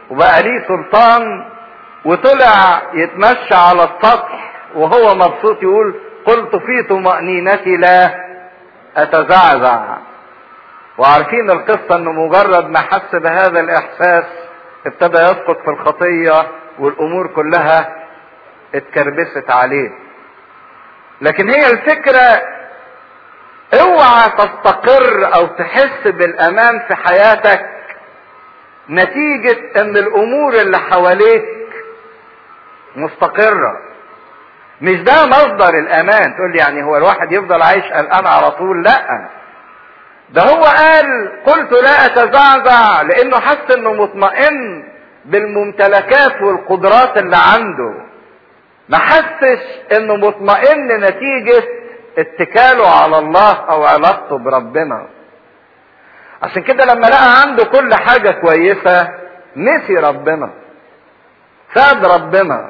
وبقى ليه سلطان وطلع يتمشى على السطح وهو مبسوط يقول قلت في طمأنينتي لا أتزعزع وعارفين القصة انه مجرد ما حس بهذا الاحساس ابتدى يسقط في الخطية والامور كلها اتكربست عليه لكن هي الفكرة اوعى تستقر او تحس بالامان في حياتك نتيجة ان الامور اللي حواليك مستقرة مش ده مصدر الامان تقول لي يعني هو الواحد يفضل عايش قلقان على طول لا ده هو قال قلت لا اتزعزع لانه حس انه مطمئن بالممتلكات والقدرات اللي عنده ما حسش انه مطمئن نتيجة اتكاله على الله او علاقته بربنا عشان كده لما لقى عنده كل حاجة كويسة نسي ربنا ساب ربنا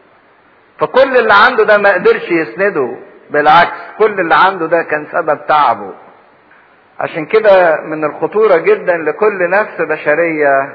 فكل اللي عنده ده ما قدرش يسنده بالعكس كل اللي عنده ده كان سبب تعبه عشان كده من الخطورة جدا لكل نفس بشرية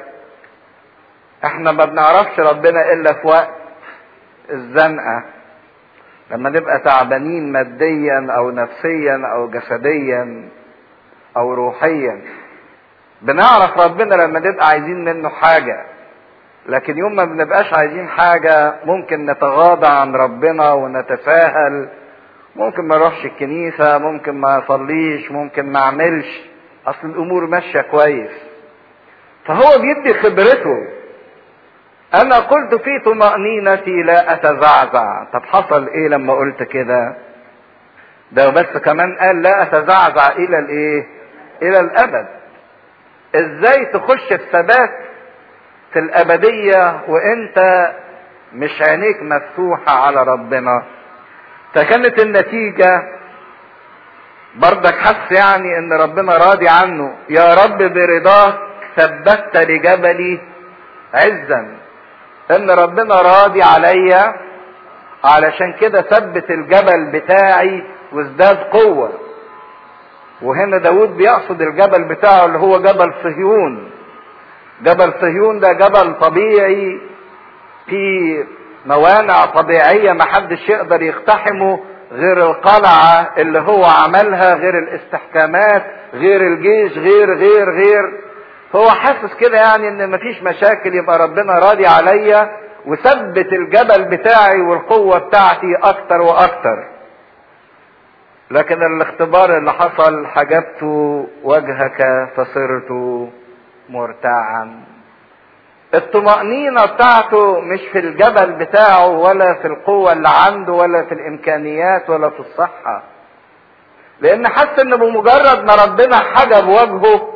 احنا ما بنعرفش ربنا الا في وقت الزنقة لما نبقى تعبانين ماديا او نفسيا او جسديا او روحيا بنعرف ربنا لما نبقى عايزين منه حاجة لكن يوم ما بنبقاش عايزين حاجة ممكن نتغاضى عن ربنا ونتساهل ممكن ما اروحش الكنيسة ممكن ما اصليش ممكن ما اعملش اصل الامور ماشية كويس فهو بيدي خبرته انا قلت في طمأنينتي لا اتزعزع طب حصل ايه لما قلت كده ده بس كمان قال لا اتزعزع الى الايه الى الابد ازاي تخش في ثبات في الابدية وانت مش عينيك مفتوحة على ربنا فكانت النتيجة بردك حس يعني ان ربنا راضي عنه يا رب برضاك ثبتت لجبلي عزا ان ربنا راضي عليا علشان كده ثبت الجبل بتاعي وازداد قوة وهنا داود بيقصد الجبل بتاعه اللي هو جبل صهيون جبل صهيون ده جبل طبيعي في موانع طبيعية محدش يقدر يقتحمه غير القلعة اللي هو عملها غير الاستحكامات غير الجيش غير غير غير هو حاسس كده يعني ان مفيش مشاكل يبقى ربنا راضي عليا وثبت الجبل بتاعي والقوة بتاعتي اكتر واكتر لكن الاختبار اللي حصل حجبت وجهك فصرت مرتاعا الطمأنينة بتاعته مش في الجبل بتاعه ولا في القوة اللي عنده ولا في الإمكانيات ولا في الصحة لأن حس إن بمجرد ما ربنا حجب وجهه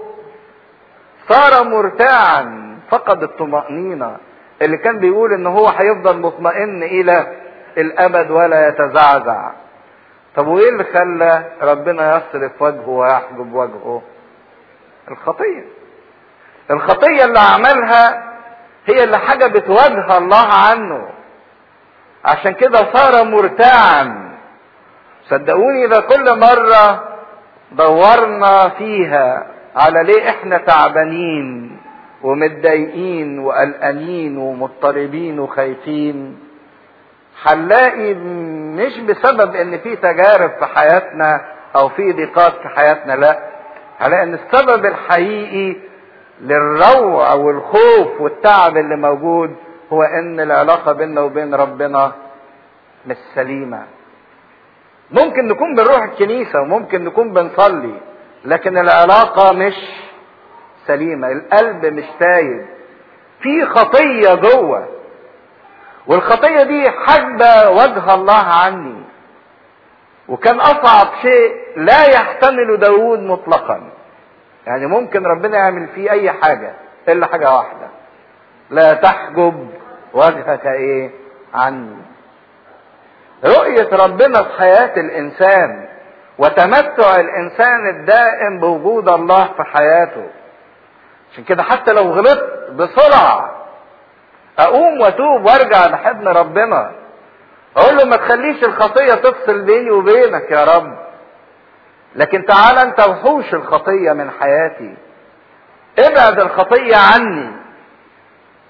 صار مرتاعا فقد الطمأنينة اللي كان بيقول إن هو هيفضل مطمئن إلى الأبد ولا يتزعزع طب وإيه اللي خلى ربنا يصرف وجهه ويحجب وجهه؟ الخطية الخطية اللي عملها هي اللي حجبت وجه الله عنه عشان كده صار مرتاعا صدقوني ده كل مرة دورنا فيها على ليه احنا تعبانين ومتضايقين وقلقانين ومضطربين وخايفين هنلاقي مش بسبب ان في تجارب في حياتنا او في ضيقات في حياتنا لا هنلاقي ان السبب الحقيقي للروع والخوف والتعب اللي موجود هو ان العلاقه بيننا وبين ربنا مش سليمه ممكن نكون بنروح الكنيسه وممكن نكون بنصلي لكن العلاقه مش سليمه القلب مش تايب في خطيه جوه والخطيه دي حجبه وجه الله عني وكان اصعب شيء لا يحتمل داود مطلقا يعني ممكن ربنا يعمل فيه اي حاجة الا حاجة واحدة لا تحجب وجهك ايه عني رؤية ربنا في حياة الانسان وتمتع الانسان الدائم بوجود الله في حياته عشان كده حتى لو غلطت بسرعة اقوم واتوب وارجع لحضن ربنا اقول له ما تخليش الخطية تفصل بيني وبينك يا رب لكن تعالى انت وحوش الخطيه من حياتي ابعد الخطيه عني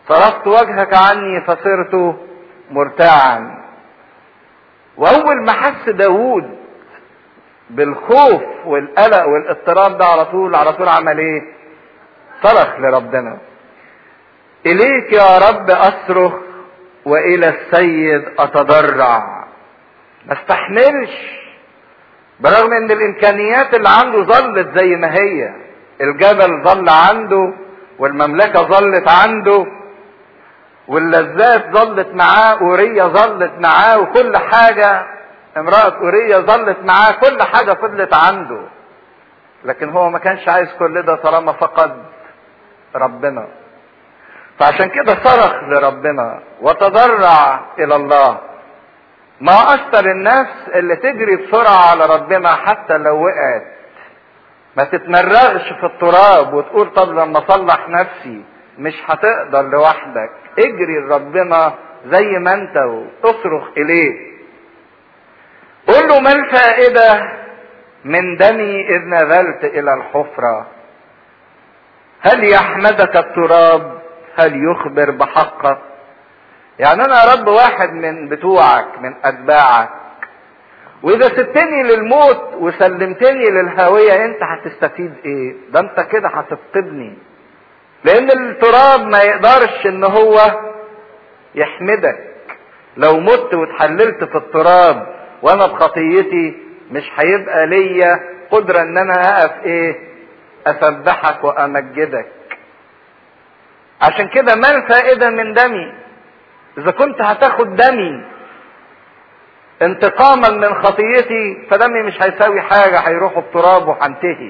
صرفت وجهك عني فصرت مرتاعا واول ما حس داوود بالخوف والقلق والاضطراب ده على طول على طول عمل ايه صرخ لربنا اليك يا رب اصرخ والى السيد اتضرع ما استحملش برغم ان الامكانيات اللي عنده ظلت زي ما هي الجبل ظل عنده والمملكه ظلت عنده واللذات ظلت معاه اوريه ظلت معاه وكل حاجه امراه اوريه ظلت معاه كل حاجه فضلت عنده لكن هو ما كانش عايز كل ده طالما فقد ربنا فعشان كده صرخ لربنا وتضرع الى الله ما اكثر الناس اللي تجري بسرعه على ربنا حتى لو وقعت ما تتمرغش في التراب وتقول طب لما اصلح نفسي مش هتقدر لوحدك اجري لربنا زي ما انت واصرخ اليه قل له ما الفائده من دمي اذ نزلت الى الحفره هل يحمدك التراب هل يخبر بحقك يعني انا يا رب واحد من بتوعك من اتباعك واذا سبتني للموت وسلمتني للهوية انت هتستفيد ايه ده انت كده هتفقدني لان التراب ما يقدرش ان هو يحمدك لو مت واتحللت في التراب وانا بخطيتي مش هيبقى ليا قدرة ان انا اقف ايه اسبحك وامجدك عشان كده ما الفائدة من دمي اذا كنت هتاخد دمي انتقاما من خطيتي فدمي مش هيساوي حاجة هيروحوا التراب وهنتهي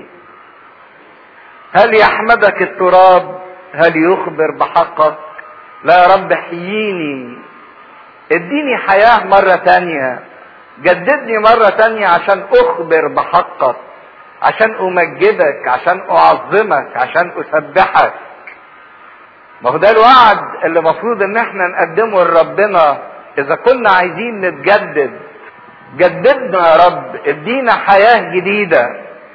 هل يحمدك التراب هل يخبر بحقك لا يا رب احييني اديني حياة مرة تانية جددني مرة تانية عشان اخبر بحقك عشان امجدك عشان اعظمك عشان اسبحك ما هو ده الوعد اللي المفروض ان احنا نقدمه لربنا اذا كنا عايزين نتجدد جددنا يا رب ادينا حياة جديدة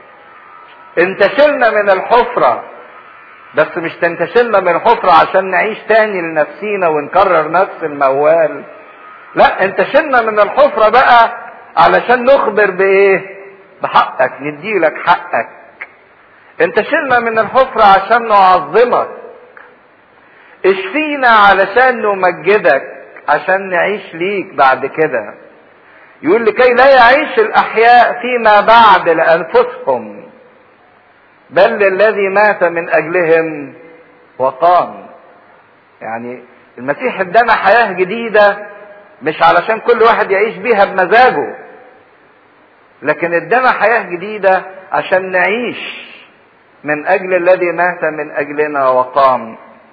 انتشلنا من الحفرة بس مش تنتشلنا من الحفرة عشان نعيش تاني لنفسينا ونكرر نفس الموال لا انتشلنا من الحفرة بقى علشان نخبر بايه بحقك نديلك حقك انتشلنا من الحفرة عشان نعظمك اشفينا علشان نمجدك عشان نعيش ليك بعد كده يقول لكي لا يعيش الاحياء فيما بعد لانفسهم بل للذي مات من اجلهم وقام يعني المسيح ادانا حياه جديده مش علشان كل واحد يعيش بيها بمزاجه لكن ادانا حياه جديده عشان نعيش من اجل الذي مات من اجلنا وقام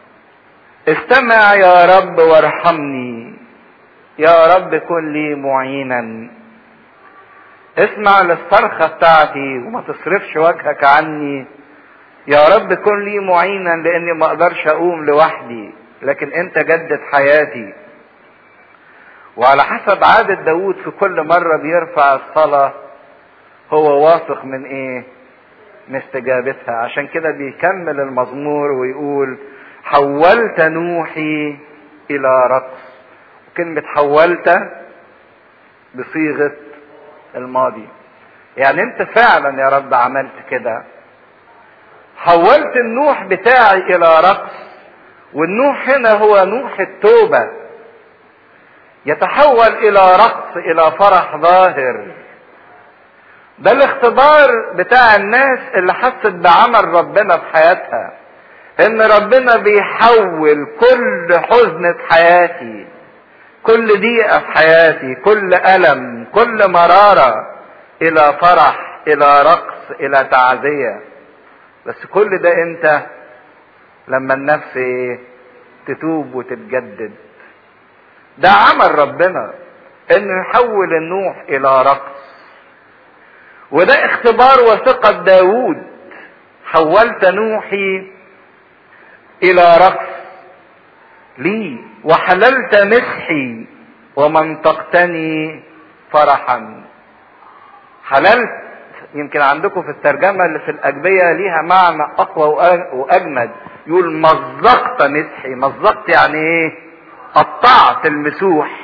استمع يا رب وارحمني يا رب كن لي معينا اسمع للصرخة بتاعتي وما تصرفش وجهك عني يا رب كن لي معينا لاني ما اقدرش اقوم لوحدي لكن انت جدد حياتي وعلى حسب عادة داود في كل مرة بيرفع الصلاة هو واثق من ايه من استجابتها عشان كده بيكمل المزمور ويقول حولت نوحي الى رقص كلمة حولت بصيغة الماضي يعني انت فعلا يا رب عملت كده حولت النوح بتاعي الى رقص والنوح هنا هو نوح التوبة يتحول الى رقص الى فرح ظاهر ده الاختبار بتاع الناس اللي حست بعمل ربنا في حياتها ان ربنا بيحول كل حزن في حياتي كل ضيقة في حياتي كل ألم كل مرارة إلى فرح إلى رقص إلى تعزية بس كل ده إمتى لما النفس إيه تتوب وتتجدد ده عمل ربنا إنه يحول النوح إلى رقص وده اختبار وثقة داوود حولت نوحي إلى رقص لي وحللت مسحي ومنطقتني فرحا حللت يمكن عندكم في الترجمة اللي في الأجبية ليها معنى أقوى وأجمد يقول مزقت مسحي مزقت يعني إيه قطعت المسوح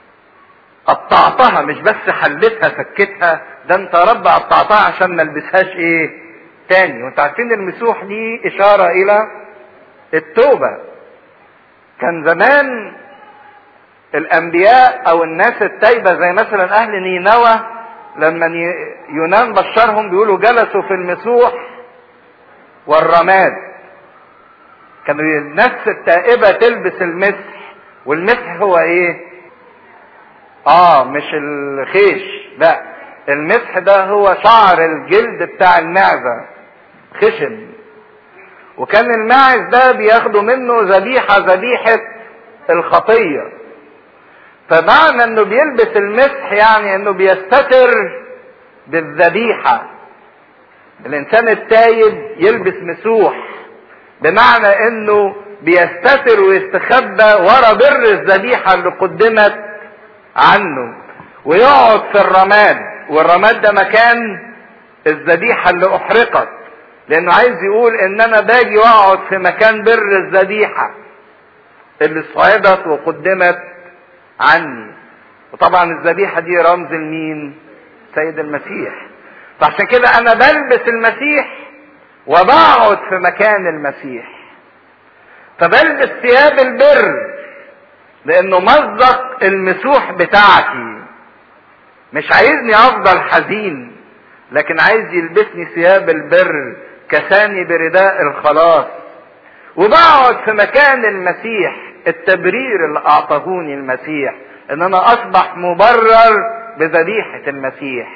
قطعتها مش بس حلتها فكتها ده انت يا رب قطعتها عشان ما البسهاش ايه تاني وانت عارفين المسوح دي اشارة الى التوبة كان زمان الانبياء او الناس التايبة زي مثلا اهل نينوى لما يونان بشرهم بيقولوا جلسوا في المسوح والرماد كانوا الناس التائبة تلبس المسح والمسح هو ايه اه مش الخيش لا المسح ده هو شعر الجلد بتاع المعزة خشن وكان الماعز ده بياخدوا منه ذبيحة ذبيحة الخطية فمعنى انه بيلبس المسح يعني انه بيستتر بالذبيحة الانسان التايب يلبس مسوح بمعنى انه بيستتر ويستخبى ورا بر الذبيحة اللي قدمت عنه ويقعد في الرماد والرماد ده مكان الذبيحة اللي احرقت لانه عايز يقول ان انا باجي واقعد في مكان بر الذبيحة اللي صعدت وقدمت عني وطبعا الذبيحة دي رمز لمين سيد المسيح فعشان كده انا بلبس المسيح وبقعد في مكان المسيح فبلبس ثياب البر لانه مزق المسوح بتاعتي مش عايزني افضل حزين لكن عايز يلبسني ثياب البر كساني برداء الخلاص وبقعد في مكان المسيح التبرير اللي اعطاهوني المسيح ان انا اصبح مبرر بذبيحة المسيح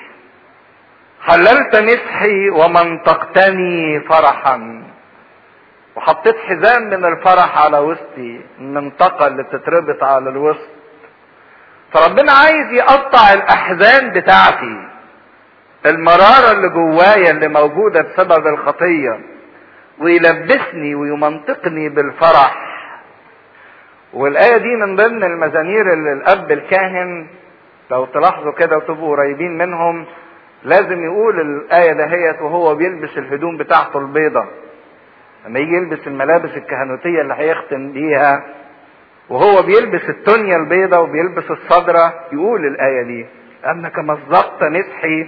حللت مسحي ومنطقتني فرحا وحطيت حزام من الفرح على وسطي المنطقة اللي بتتربط على الوسط فربنا عايز يقطع الاحزان بتاعتي المرارة اللي جوايا اللي موجودة بسبب الخطية ويلبسني ويمنطقني بالفرح والآية دي من ضمن المزامير اللي الأب الكاهن لو تلاحظوا كده وتبقوا قريبين منهم لازم يقول الآية دهيت وهو بيلبس الهدوم بتاعته البيضة لما يجي يلبس الملابس الكهنوتية اللي هيختم بيها وهو بيلبس التونية البيضة وبيلبس الصدرة يقول الآية دي أنك مزقت مسحي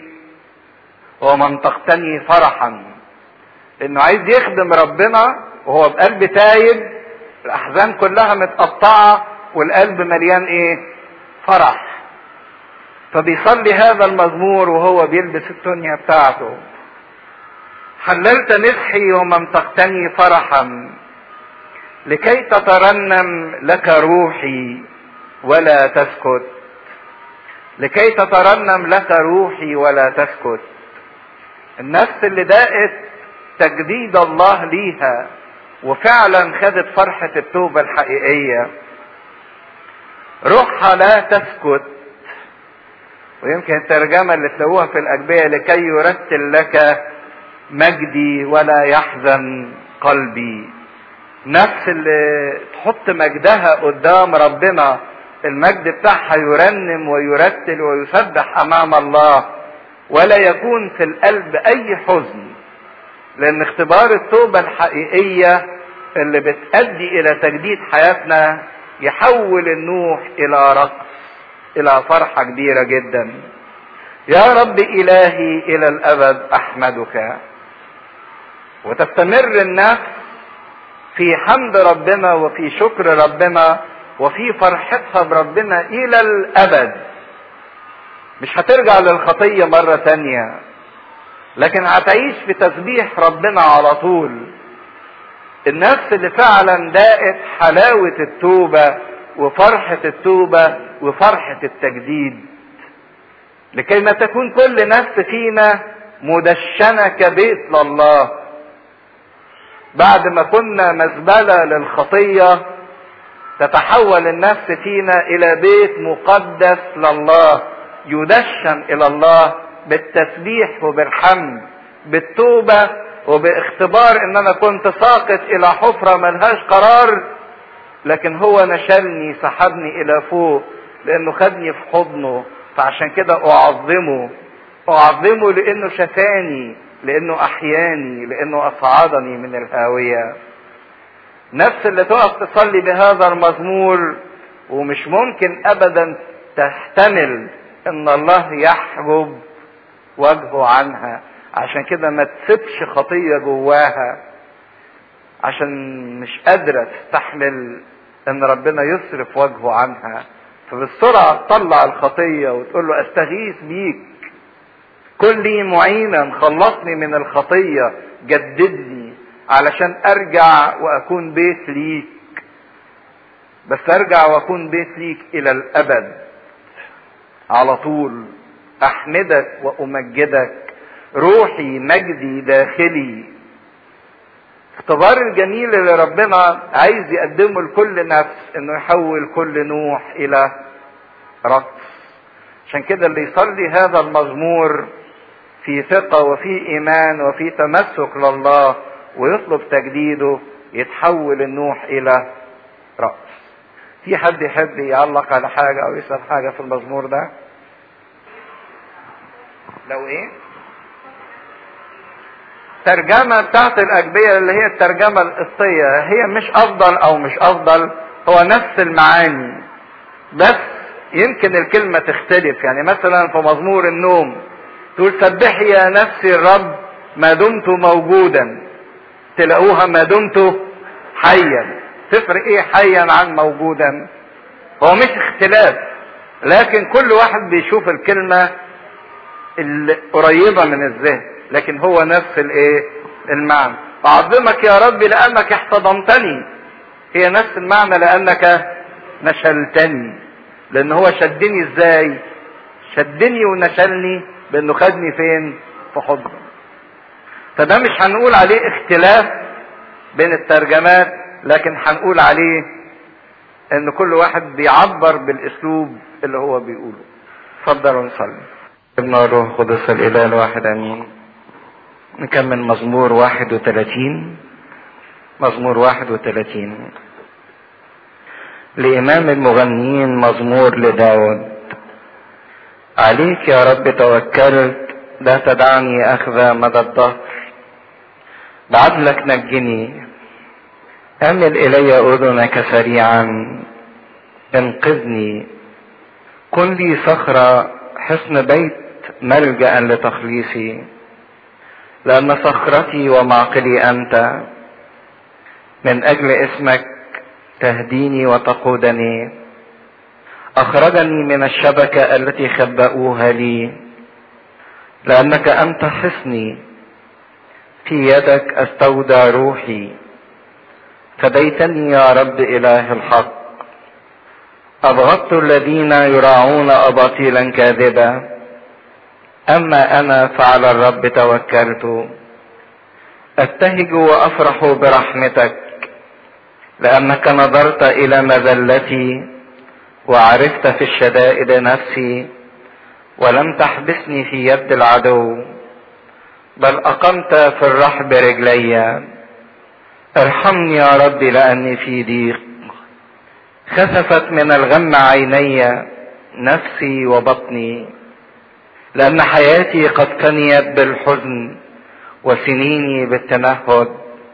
ومنطقتني فرحا إنه عايز يخدم ربنا وهو بقلب تايب الأحزان كلها متقطعة والقلب مليان إيه؟ فرح فبيصلي هذا المزمور وهو بيلبس التونية بتاعته حللت مسحي ومنطقتني فرحا لكي تترنم لك روحي ولا تسكت لكي تترنم لك روحي ولا تسكت النفس اللي داقت تجديد الله ليها وفعلا خدت فرحة التوبة الحقيقية روحها لا تسكت ويمكن الترجمة اللي تلاقوها في الأجبية لكي يرتل لك مجدي ولا يحزن قلبي نفس اللي تحط مجدها قدام ربنا المجد بتاعها يرنم ويرتل ويسبح امام الله ولا يكون في القلب اي حزن لان اختبار التوبه الحقيقيه اللي بتؤدي الى تجديد حياتنا يحول النوح الى رقص الى فرحه كبيره جدا يا رب الهي الى الابد احمدك وتستمر النفس في حمد ربنا وفي شكر ربنا وفي فرحتها بربنا الى الابد مش هترجع للخطية مرة تانية لكن هتعيش في تسبيح ربنا على طول النفس اللي فعلا داقت حلاوة التوبة وفرحة التوبة وفرحة التجديد لكي ما تكون كل نفس فينا مدشنة كبيت لله بعد ما كنا مزبلة للخطية تتحول النفس فينا الى بيت مقدس لله يدشن الى الله بالتسبيح وبالحمد بالتوبة وباختبار ان انا كنت ساقط الى حفرة ملهاش قرار لكن هو نشلني سحبني الى فوق لانه خدني في حضنه فعشان كده اعظمه اعظمه لانه شفاني لانه احياني لانه اصعدني من الهاويه نفس اللي تقف تصلي بهذا المزمور ومش ممكن ابدا تحتمل ان الله يحجب وجهه عنها عشان كده ما تسيبش خطيه جواها عشان مش قادره تستحمل ان ربنا يصرف وجهه عنها فبالسرعه تطلع الخطيه وتقول له استغيث بيك كن لي معينا خلصني من الخطيه جددني علشان ارجع واكون بيت ليك بس ارجع واكون بيت ليك الى الابد على طول احمدك وامجدك روحي مجدي داخلي اختبار الجميل اللي ربنا عايز يقدمه لكل نفس انه يحول كل نوح الى رقص عشان كده اللي يصلي هذا المزمور في ثقة وفي ايمان وفي تمسك لله ويطلب تجديده يتحول النوح الى رأس في حد يحب يعلق على حاجة او يسأل حاجة في المزمور ده لو ايه الترجمة بتاعت الأجبية اللي هي الترجمة القصية هي مش أفضل أو مش أفضل هو نفس المعاني بس يمكن الكلمة تختلف يعني مثلا في مزمور النوم تقول سبحي يا نفسي الرب ما دمت موجودا تلاقوها ما دمت حيا تفرق ايه حيا عن موجودا هو مش اختلاف لكن كل واحد بيشوف الكلمة القريبة من الذهن لكن هو نفس الايه المعنى اعظمك يا ربي لانك احتضنتني هي نفس المعنى لانك نشلتني لان هو شدني ازاي شدني ونشلني بانه خدني فين في حضنه فده مش هنقول عليه اختلاف بين الترجمات لكن هنقول عليه ان كل واحد بيعبر بالاسلوب اللي هو بيقوله اتفضل ونصلي ابن الروح القدس الاله الواحد امين نكمل مزمور واحد وثلاثين مزمور واحد وثلاثين لإمام المغنيين مزمور لداود عليك يا رب توكلت لا تدعني أخذ مدى الدهر بعدلك نجني أمل إلي أذنك سريعا انقذني كن لي صخرة حصن بيت ملجأ لتخليصي لأن صخرتي ومعقلي أنت من أجل اسمك تهديني وتقودني أخرجني من الشبكة التي خبأوها لي لأنك أنت حصني في يدك أستودع روحي فديتني يا رب إله الحق أبغضت الذين يراعون أباطيلا كاذبة أما أنا فعلى الرب توكلت أبتهج وأفرح برحمتك لأنك نظرت إلى مذلتي وعرفت في الشدائد نفسي ولم تحبسني في يد العدو بل أقمت في الرحب رجلي ارحمني يا رب لأني في ضيق خسفت من الغم عيني نفسي وبطني لأن حياتي قد كنيت بالحزن وسنيني بالتنهد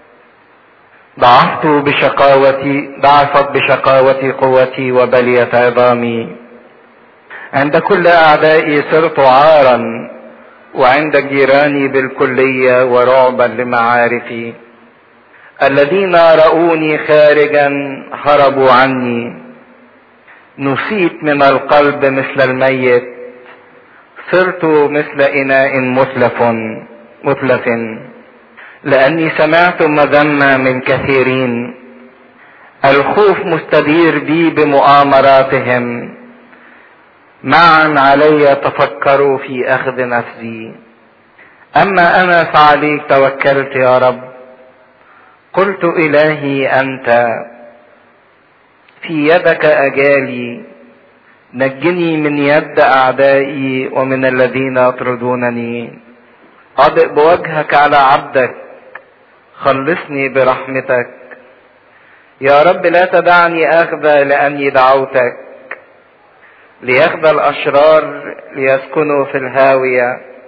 ضعفت بشقاوتي ضعفت بشقاوتي قوتي وبليت عظامي عند كل أعدائي صرت عارا وعند جيراني بالكلية ورعبا لمعارفي الذين رأوني خارجا هربوا عني نسيت من القلب مثل الميت صرت مثل إناء مثلف مثلف لأني سمعت مذمة من كثيرين الخوف مستدير بي بمؤامراتهم معا علي تفكروا في أخذ نفسي أما أنا فعليك توكلت يا رب قلت إلهي أنت في يدك أجالي نجني من يد أعدائي ومن الذين يطردونني أضئ بوجهك على عبدك خلصني برحمتك يا رب لا تدعني أخذ لأني دعوتك ليخذ الأشرار ليسكنوا في الهاوية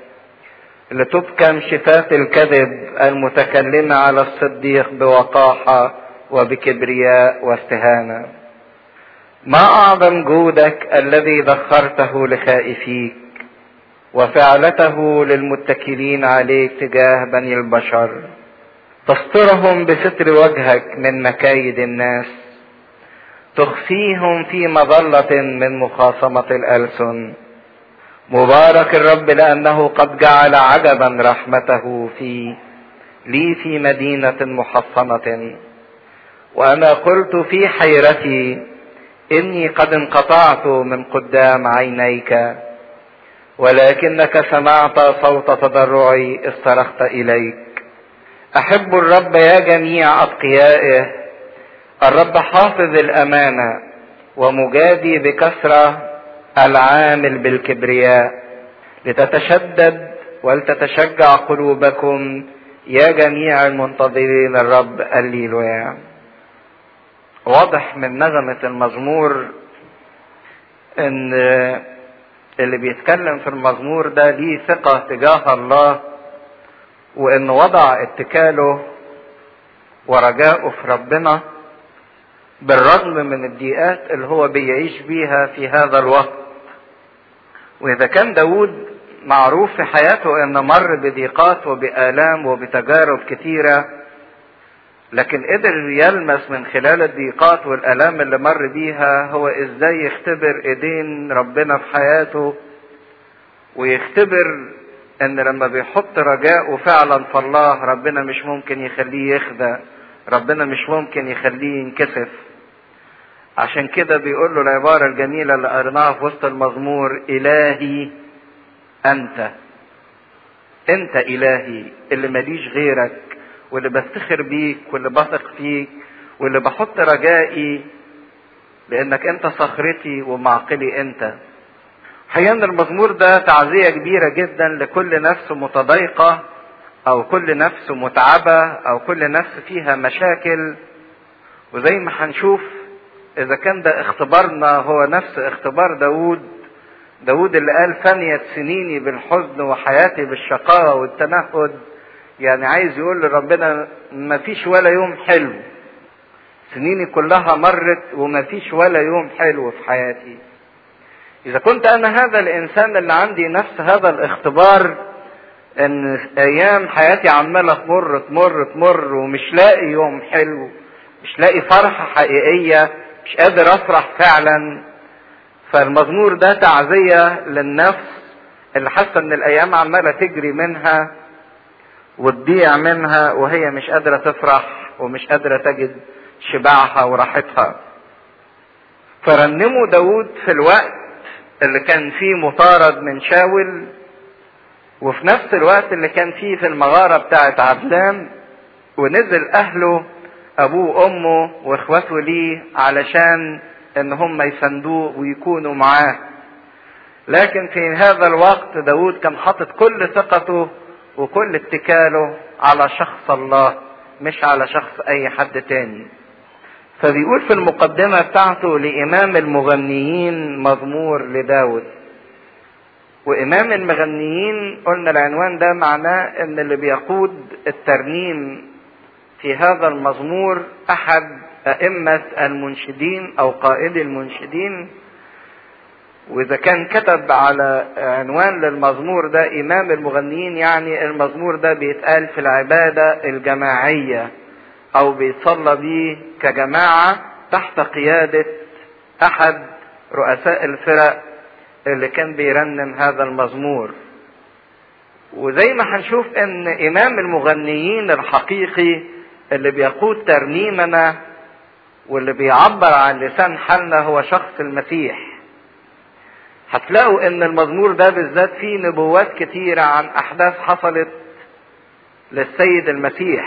لتبكم شفاف الكذب المتكلمة على الصديق بوقاحة وبكبرياء واستهانة ما أعظم جودك الذي ذخرته لخائفيك وفعلته للمتكلين عليك تجاه بني البشر تسترهم بستر وجهك من مكايد الناس تخفيهم في مظلة من مخاصمة الألسن مبارك الرب لأنه قد جعل عجبا رحمته في لي في مدينة محصنة وأنا قلت في حيرتي إني قد انقطعت من قدام عينيك ولكنك سمعت صوت تضرعي اصطرخت إليك أحب الرب يا جميع أتقيائه الرب حافظ الأمانة ومجادي بكثرة العامل بالكبرياء لتتشدد ولتتشجع قلوبكم يا جميع المنتظرين الرب الليلويا واضح من نغمة المزمور ان اللي بيتكلم في المزمور ده ليه ثقة تجاه الله وان وضع اتكاله ورجاؤه في ربنا بالرغم من الضيقات اللي هو بيعيش بيها في هذا الوقت واذا كان داود معروف في حياته ان مر بضيقات وبآلام وبتجارب كتيرة لكن قدر يلمس من خلال الضيقات والآلام اللي مر بيها هو ازاي يختبر ايدين ربنا في حياته ويختبر ان لما بيحط رجاءه فعلا في الله ربنا مش ممكن يخليه يخدع ربنا مش ممكن يخليه ينكسف عشان كده بيقول له العبارة الجميلة اللي قريناها في وسط المزمور إلهي أنت أنت إلهي اللي ماليش غيرك واللي بفتخر بيك واللي بثق فيك واللي بحط رجائي لأنك أنت صخرتي ومعقلي أنت حقيقة المزمور ده تعزية كبيرة جدا لكل نفس متضايقة أو كل نفس متعبة أو كل نفس فيها مشاكل وزي ما هنشوف إذا كان ده اختبارنا هو نفس اختبار داود داود اللي قال فنيت سنيني بالحزن وحياتي بالشقاوة والتنهد يعني عايز يقول لربنا ما فيش ولا يوم حلو سنيني كلها مرت وما فيش ولا يوم حلو في حياتي إذا كنت أنا هذا الإنسان اللي عندي نفس هذا الاختبار إن أيام حياتي عمالة تمر تمر تمر ومش لاقي يوم حلو مش لاقي فرحة حقيقية مش قادر أفرح فعلا فالمزمور ده تعزية للنفس اللي حاسة إن الأيام عمالة تجري منها وتضيع منها وهي مش قادرة تفرح ومش قادرة تجد شبعها وراحتها فرنموا داود في الوقت اللي كان فيه مطارد من شاول وفي نفس الوقت اللي كان فيه في المغارة بتاعت عدلان ونزل أهله أبوه وأمه وإخواته ليه علشان إن هم يساندوه ويكونوا معاه لكن في هذا الوقت داود كان حاطط كل ثقته وكل اتكاله على شخص الله مش على شخص أي حد تاني فبيقول في المقدمة بتاعته لإمام المغنيين مزمور لداود وإمام المغنيين قلنا العنوان ده معناه إن اللي بيقود الترنيم في هذا المزمور أحد أئمة المنشدين أو قائد المنشدين وإذا كان كتب على عنوان للمزمور ده إمام المغنيين يعني المزمور ده بيتقال في العبادة الجماعية او بيصلى بيه كجماعة تحت قيادة احد رؤساء الفرق اللي كان بيرنم هذا المزمور وزي ما هنشوف ان امام المغنيين الحقيقي اللي بيقود ترنيمنا واللي بيعبر عن لسان حالنا هو شخص المسيح هتلاقوا ان المزمور ده بالذات فيه نبوات كتيرة عن احداث حصلت للسيد المسيح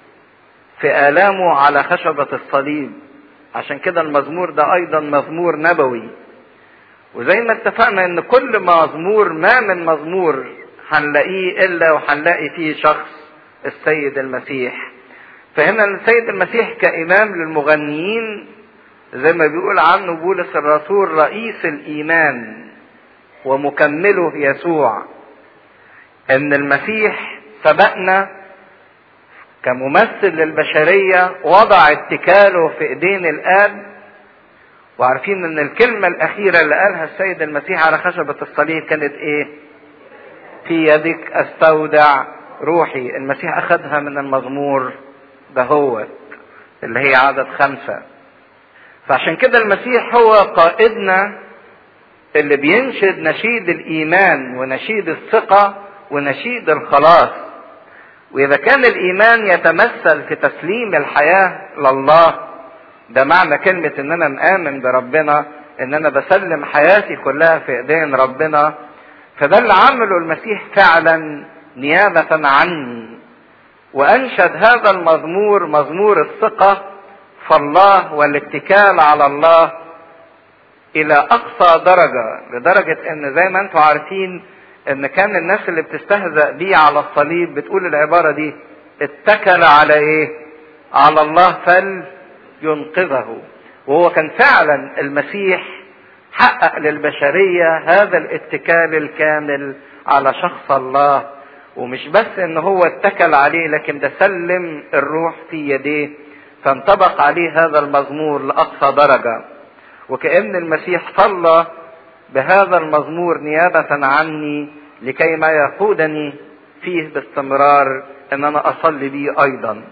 في آلامه على خشبة الصليب عشان كده المزمور ده أيضا مزمور نبوي وزي ما اتفقنا ان كل مزمور ما من مزمور هنلاقيه الا وهنلاقي فيه شخص السيد المسيح فهنا السيد المسيح كإمام للمغنيين زي ما بيقول عنه بولس الرسول رئيس الإيمان ومكمله يسوع ان المسيح سبقنا كممثل للبشرية وضع اتكاله في ايدين الاب وعارفين ان الكلمة الاخيرة اللي قالها السيد المسيح على خشبة الصليب كانت ايه في يدك استودع روحي المسيح اخذها من المزمور دهوت اللي هي عدد خمسة فعشان كده المسيح هو قائدنا اللي بينشد نشيد الايمان ونشيد الثقة ونشيد الخلاص واذا كان الايمان يتمثل في تسليم الحياة لله ده معنى كلمة ان انا مآمن بربنا ان انا بسلم حياتي كلها في ايدين ربنا فده اللي عمله المسيح فعلا نيابة عني وانشد هذا المزمور مزمور الثقة فالله والاتكال على الله الى اقصى درجة لدرجة ان زي ما انتم عارفين ان كان الناس اللي بتستهزأ بيه على الصليب بتقول العبارة دي اتكل على ايه على الله فلينقذه وهو كان فعلا المسيح حقق للبشرية هذا الاتكال الكامل على شخص الله ومش بس ان هو اتكل عليه لكن ده سلم الروح في يديه فانطبق عليه هذا المزمور لاقصى درجة وكأن المسيح صلى بهذا المزمور نيابة عني لكي ما يقودني فيه باستمرار ان انا اصلي بيه ايضا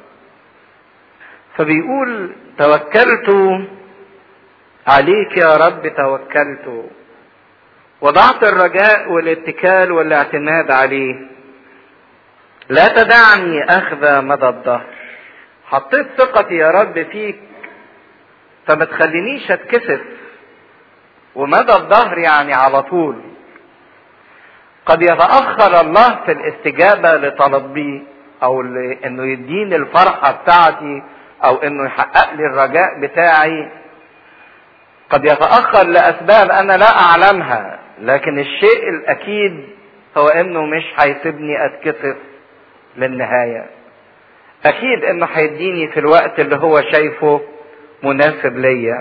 فبيقول توكلت عليك يا رب توكلت وضعت الرجاء والاتكال والاعتماد عليه لا تدعني اخذ مدى الظهر حطيت ثقتي يا رب فيك فما تخلينيش اتكسف ومدى الظهر يعني على طول قد يتأخر الله في الاستجابة لطلبي او انه يديني الفرحة بتاعتي او انه يحقق لي الرجاء بتاعي قد يتأخر لأسباب أنا لا أعلمها لكن الشيء الأكيد هو إنه مش هيسيبني أتكسف للنهاية أكيد إنه هيديني في الوقت اللي هو شايفه مناسب ليا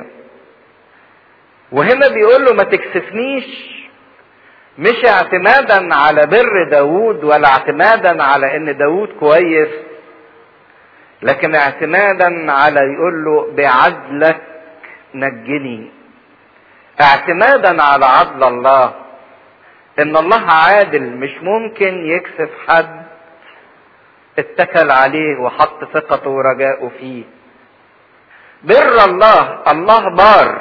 وهنا بيقول له ما تكسفنيش مش اعتمادا على بر داوود ولا اعتمادا على ان داوود كويس لكن اعتمادا على يقول له بعدلك نجني اعتمادا على عدل الله ان الله عادل مش ممكن يكسف حد اتكل عليه وحط ثقته ورجاءه فيه بر الله الله بار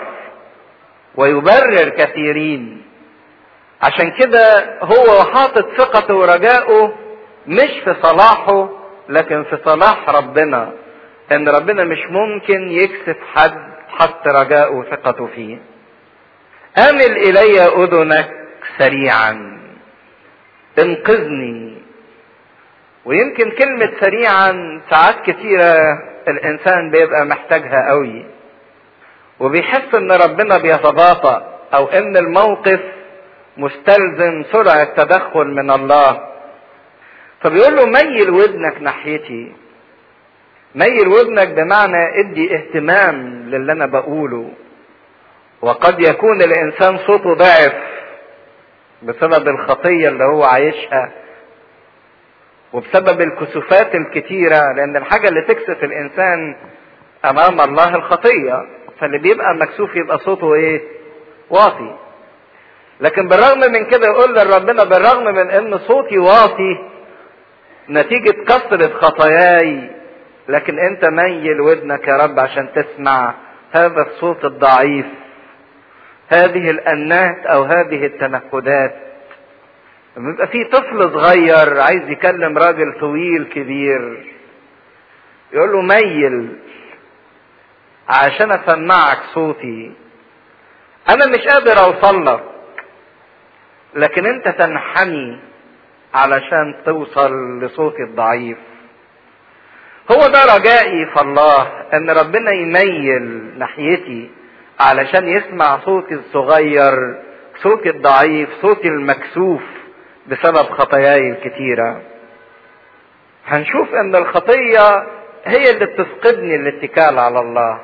ويبرر كثيرين عشان كده هو حاطط ثقته ورجاءه مش في صلاحه لكن في صلاح ربنا ان ربنا مش ممكن يكسف حد حط رجاءه وثقته فيه امل الي اذنك سريعا انقذني ويمكن كلمة سريعا ساعات كتيرة الانسان بيبقى محتاجها قوي وبيحس ان ربنا بيتباطأ او ان الموقف مستلزم سرعة تدخل من الله فبيقول له ميل ودنك ناحيتي ميل ودنك بمعنى ادي اهتمام للي انا بقوله وقد يكون الانسان صوته ضعف بسبب الخطية اللي هو عايشها وبسبب الكسوفات الكتيرة لان الحاجة اللي تكسف الانسان امام الله الخطية فاللي بيبقى مكسوف يبقى صوته ايه واطي لكن بالرغم من كده يقول لربنا بالرغم من ان صوتي واطي نتيجة كثرة خطاياي لكن انت ميل ودنك يا رب عشان تسمع هذا الصوت الضعيف هذه الانات او هذه التنكدات لما يبقى في طفل صغير عايز يكلم راجل طويل كبير يقول له ميل عشان اسمعك صوتي انا مش قادر اوصل لك لكن انت تنحني علشان توصل لصوتي الضعيف هو ده رجائي في الله ان ربنا يميل ناحيتي علشان يسمع صوتي الصغير صوتي الضعيف صوتي المكسوف بسبب خطاياي الكتيرة هنشوف ان الخطية هي اللي بتفقدني الاتكال على الله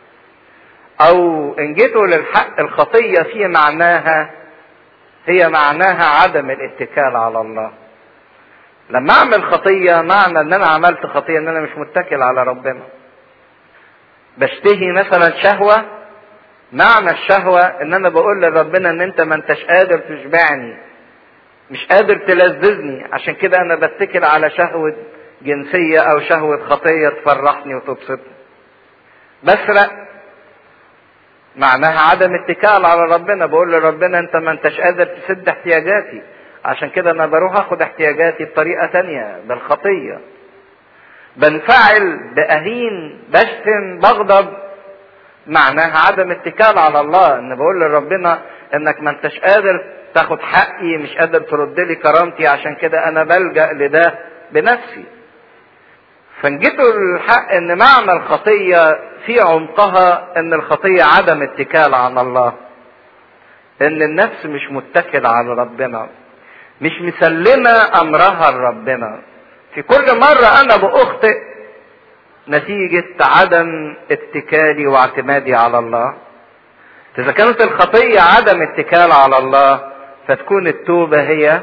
او ان جيتوا للحق الخطية في معناها هي معناها عدم الاتكال على الله لما اعمل خطية معنى ان انا عملت خطية ان انا مش متكل على ربنا بشتهي مثلا شهوة معنى الشهوة ان انا بقول لربنا ان انت ما انتش قادر تشبعني مش قادر تلذذني عشان كده انا بتكل على شهوة جنسية او شهوة خطية تفرحني وتبسطني بسرق معناها عدم اتكال على ربنا بقول لربنا انت ما انتش قادر تسد احتياجاتي عشان كده انا بروح اخد احتياجاتي بطريقة تانية بالخطية بنفعل باهين بشتم بغضب معناها عدم اتكال على الله ان بقول لربنا انك ما انتش قادر تاخد حقي مش قادر ترد لي كرامتي عشان كده انا بلجأ لده بنفسي فنجيتوا الحق ان معنى الخطية في عمقها ان الخطية عدم اتكال على الله ان النفس مش متكل على ربنا مش مسلمة امرها لربنا في كل مرة انا باخطئ نتيجة عدم اتكالي واعتمادي على الله اذا كانت الخطية عدم اتكال على الله فتكون التوبة هي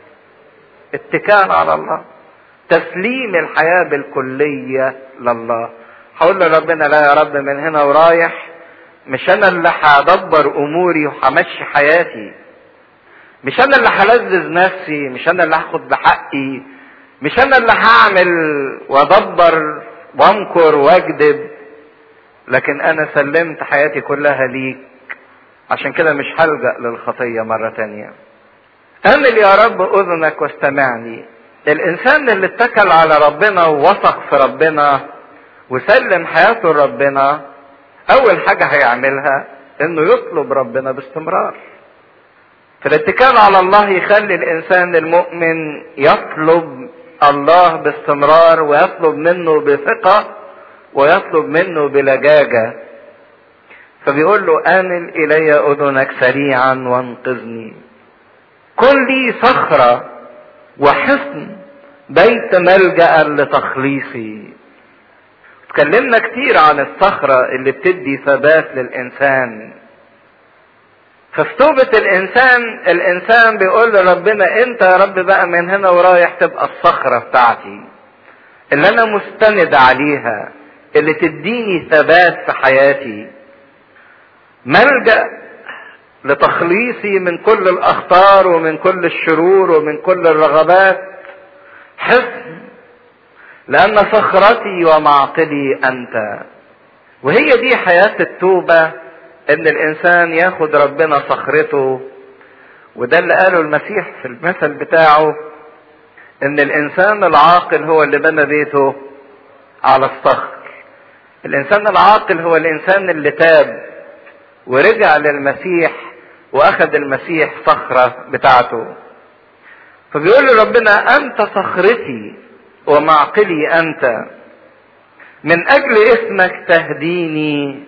اتكال على الله تسليم الحياة بالكلية لله هقول لربنا لا يا رب من هنا ورايح مش انا اللي هدبر اموري وهمشي حياتي مش انا اللي هلذذ نفسي مش انا اللي هاخد بحقي مش انا اللي هعمل وادبر وامكر واكذب لكن انا سلمت حياتي كلها ليك عشان كده مش هلجأ للخطية مرة تانية امل يا رب اذنك واستمعني الانسان اللي اتكل على ربنا ووثق في ربنا وسلم حياته لربنا اول حاجة هيعملها انه يطلب ربنا باستمرار فالاتكال على الله يخلي الانسان المؤمن يطلب الله باستمرار ويطلب منه بثقة ويطلب منه بلجاجة فبيقول له آمل إلي أذنك سريعا وانقذني كن لي صخرة وحصن بيت ملجأ لتخليصي اتكلمنا كتير عن الصخرة اللي بتدي ثبات للإنسان ففي توبة الإنسان الإنسان بيقول لربنا أنت يا رب بقى من هنا ورايح تبقى الصخرة بتاعتي اللي أنا مستند عليها اللي تديني ثبات في حياتي ملجأ لتخليصي من كل الأخطار ومن كل الشرور ومن كل الرغبات حصن لأن صخرتي ومعقلي أنت وهي دي حياة التوبة ان الانسان ياخد ربنا صخرته وده اللي قاله المسيح في المثل بتاعه ان الانسان العاقل هو اللي بنى بيته على الصخر الانسان العاقل هو الانسان اللي تاب ورجع للمسيح واخد المسيح صخرة بتاعته فبيقول له ربنا انت صخرتي ومعقلي انت من اجل اسمك تهديني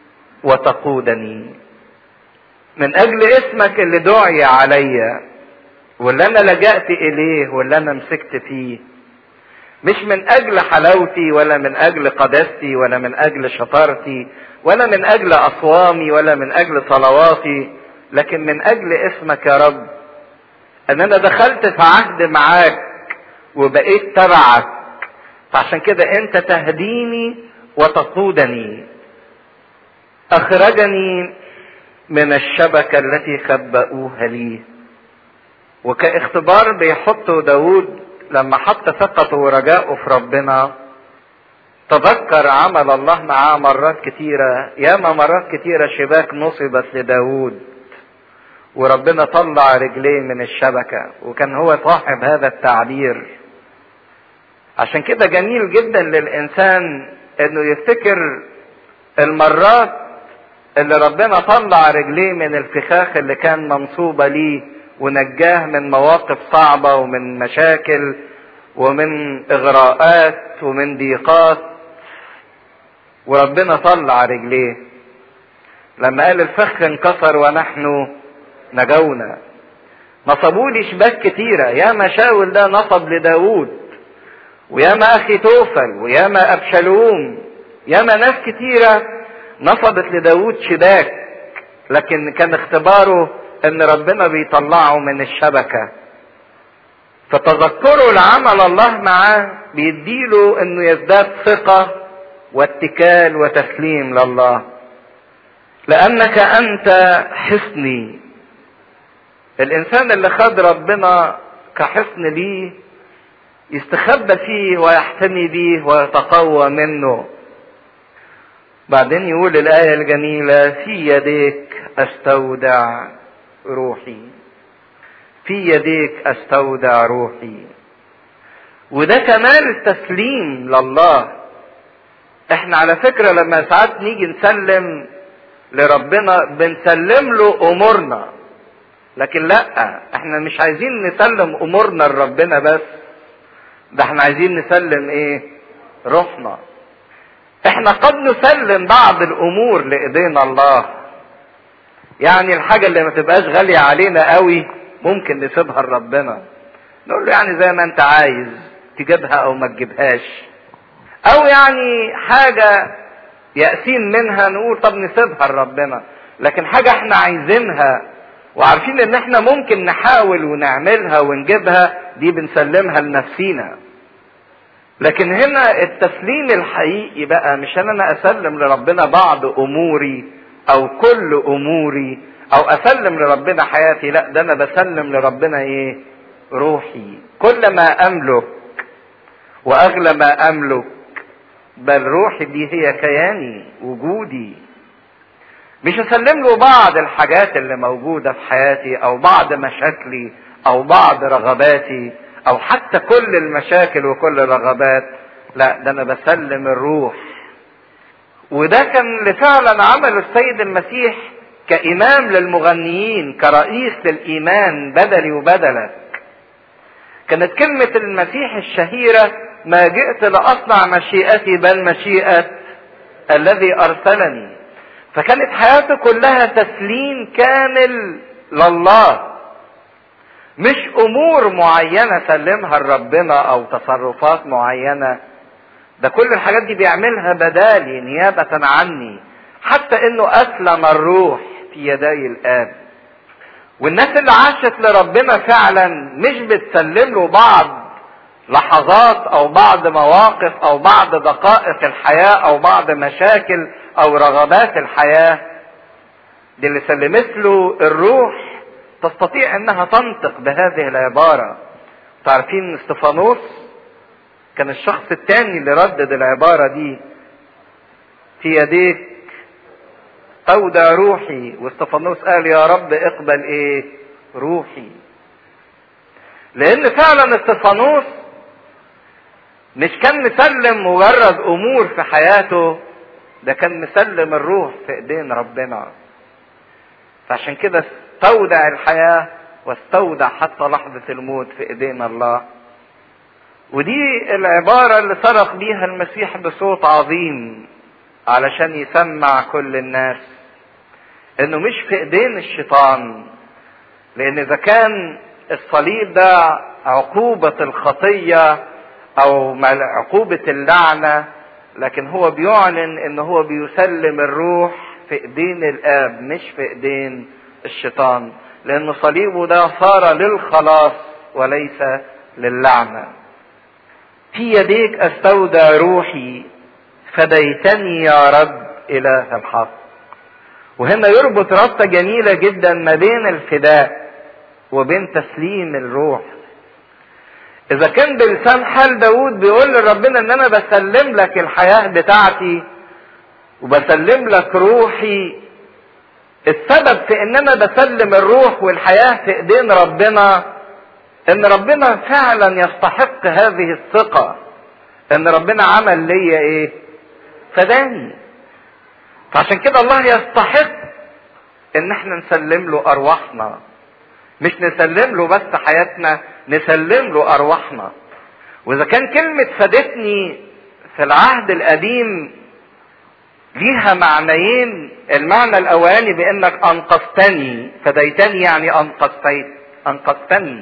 وتقودني من اجل اسمك اللي دعي عليا واللي انا لجأت اليه واللي انا مسكت فيه مش من اجل حلاوتي ولا من اجل قداستي ولا من اجل شطارتي ولا من اجل اصوامي ولا من اجل صلواتي لكن من اجل اسمك يا رب ان انا دخلت في عهد معاك وبقيت تبعك فعشان كده انت تهديني وتقودني اخرجني من الشبكة التي خبأوها لي وكاختبار بيحطه داود لما حط ثقته ورجاءه في ربنا تذكر عمل الله معاه مرات كتيرة ياما مرات كتيرة شباك نصبت لداود وربنا طلع رجليه من الشبكة وكان هو صاحب هذا التعبير عشان كده جميل جدا للإنسان انه يفتكر المرات اللي ربنا طلع رجليه من الفخاخ اللي كان منصوبة ليه ونجاه من مواقف صعبة ومن مشاكل ومن إغراءات ومن ضيقات وربنا طلع رجليه لما قال الفخ انكسر ونحن نجونا نصبوا لي شباك كتيرة يا مشاول ده نصب لداود وياما أخي توفل وياما أبشالوم ياما ناس كتيرة نصبت لداود شباك لكن كان اختباره ان ربنا بيطلعه من الشبكة فتذكره لعمل الله معاه بيديله انه يزداد ثقة واتكال وتسليم لله لانك انت حصني الانسان اللي خد ربنا كحصن ليه يستخبى فيه ويحتمي بيه ويتقوى منه بعدين يقول الآية الجميلة في يديك أستودع روحي في يديك أستودع روحي وده كمال التسليم لله احنا على فكرة لما ساعات نيجي نسلم لربنا بنسلم له امورنا لكن لا احنا مش عايزين نسلم امورنا لربنا بس ده احنا عايزين نسلم ايه روحنا احنا قد نسلم بعض الامور لايدينا الله يعني الحاجة اللي ما تبقاش غالية علينا قوي ممكن نسيبها لربنا نقول له يعني زي ما انت عايز تجيبها او ما تجيبهاش او يعني حاجة يأسين منها نقول طب نسيبها لربنا لكن حاجة احنا عايزينها وعارفين ان احنا ممكن نحاول ونعملها ونجيبها دي بنسلمها لنفسينا لكن هنا التسليم الحقيقي بقى مش ان انا اسلم لربنا بعض اموري او كل اموري او اسلم لربنا حياتي لا ده انا بسلم لربنا ايه روحي كل ما املك واغلى ما املك بل روحي دي هي كياني وجودي مش اسلم له بعض الحاجات اللي موجوده في حياتي او بعض مشاكلي او بعض رغباتي او حتى كل المشاكل وكل الرغبات لا ده انا بسلم الروح وده كان اللي فعلا عمله السيد المسيح كإمام للمغنيين كرئيس للإيمان بدلي وبدلك كانت كلمة المسيح الشهيرة ما جئت لأصنع مشيئتي بل مشيئة الذي أرسلني فكانت حياته كلها تسليم كامل لله مش امور معينة سلمها لربنا او تصرفات معينة ده كل الحاجات دي بيعملها بدالي نيابة عني حتى انه اسلم الروح في يدي الاب والناس اللي عاشت لربنا فعلا مش بتسلم له بعض لحظات او بعض مواقف او بعض دقائق الحياة او بعض مشاكل او رغبات الحياة دي اللي سلمت له الروح تستطيع انها تنطق بهذه العبارة تعرفين استفانوس كان الشخص الثاني اللي ردد العبارة دي في يديك أودع روحي واستفانوس قال يا رب اقبل ايه روحي لان فعلا استفانوس مش كان مسلم مجرد امور في حياته ده كان مسلم الروح في ايدين ربنا فعشان كده استودع الحياة واستودع حتى لحظة الموت في ايدين الله ودي العبارة اللي صرخ بيها المسيح بصوت عظيم علشان يسمع كل الناس انه مش في ايدين الشيطان لان اذا كان الصليب ده عقوبة الخطية او عقوبة اللعنة لكن هو بيعلن ان هو بيسلم الروح في ايدين الاب مش في ايدين الشيطان لان صليبه ده صار للخلاص وليس للعنة في يديك استودع روحي فديتني يا رب اله الحق وهنا يربط ربطة جميلة جدا ما بين الفداء وبين تسليم الروح اذا كان بلسان حال داود بيقول لربنا ان انا بسلم لك الحياة بتاعتي وبسلم لك روحي السبب في ان انا بسلم الروح والحياة في ايدين ربنا ان ربنا فعلا يستحق هذه الثقة ان ربنا عمل ليا ايه فداني فعشان كده الله يستحق ان احنا نسلم له ارواحنا مش نسلم له بس حياتنا نسلم له ارواحنا واذا كان كلمة فادتني في العهد القديم ليها معنيين المعنى الاولاني بانك انقذتني فديتني يعني انقذتني انقذتني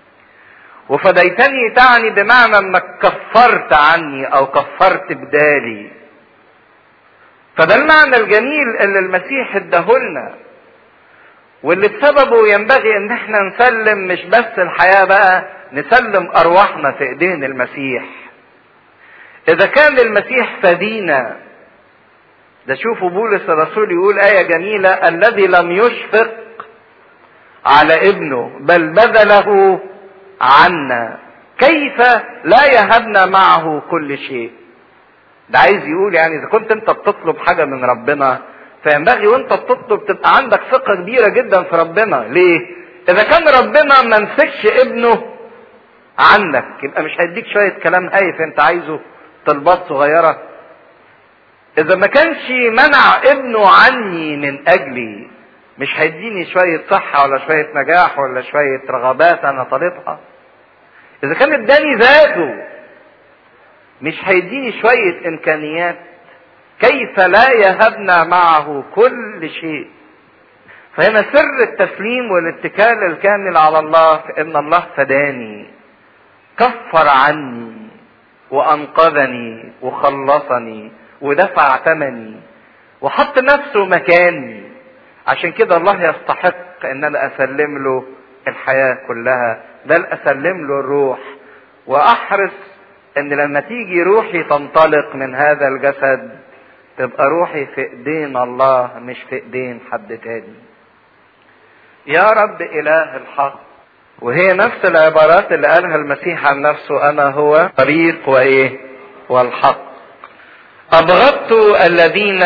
وفديتني تعني بمعنى انك كفرت عني او كفرت بدالي فده المعنى الجميل اللي المسيح اداهولنا واللي بسببه ينبغي ان احنا نسلم مش بس الحياة بقى نسلم ارواحنا في ايدين المسيح اذا كان المسيح فدينا ده شوفوا بولس الرسول يقول آية جميلة الذي لم يشفق على ابنه بل بذله عنا كيف لا يهبنا معه كل شيء ده عايز يقول يعني اذا كنت انت بتطلب حاجة من ربنا فينبغي وانت بتطلب تبقى عندك ثقة كبيرة جدا في ربنا ليه اذا كان ربنا ما مسكش ابنه عنك يبقى مش هيديك شوية كلام هايف انت عايزه طلبات صغيرة اذا ما كانش منع ابنه عني من اجلي مش هيديني شوية صحة ولا شوية نجاح ولا شوية رغبات انا طالبها اذا كان اداني ذاته مش هيديني شوية امكانيات كيف لا يهبنا معه كل شيء فهنا سر التسليم والاتكال الكامل على الله في ان الله فداني كفر عني وانقذني وخلصني ودفع ثمني وحط نفسه مكاني عشان كده الله يستحق ان انا اسلم له الحياة كلها بل اسلم له الروح واحرص ان لما تيجي روحي تنطلق من هذا الجسد تبقى روحي في ايدين الله مش في ايدين حد تاني يا رب اله الحق وهي نفس العبارات اللي قالها المسيح عن نفسه انا هو طريق وايه والحق ابغضت الذين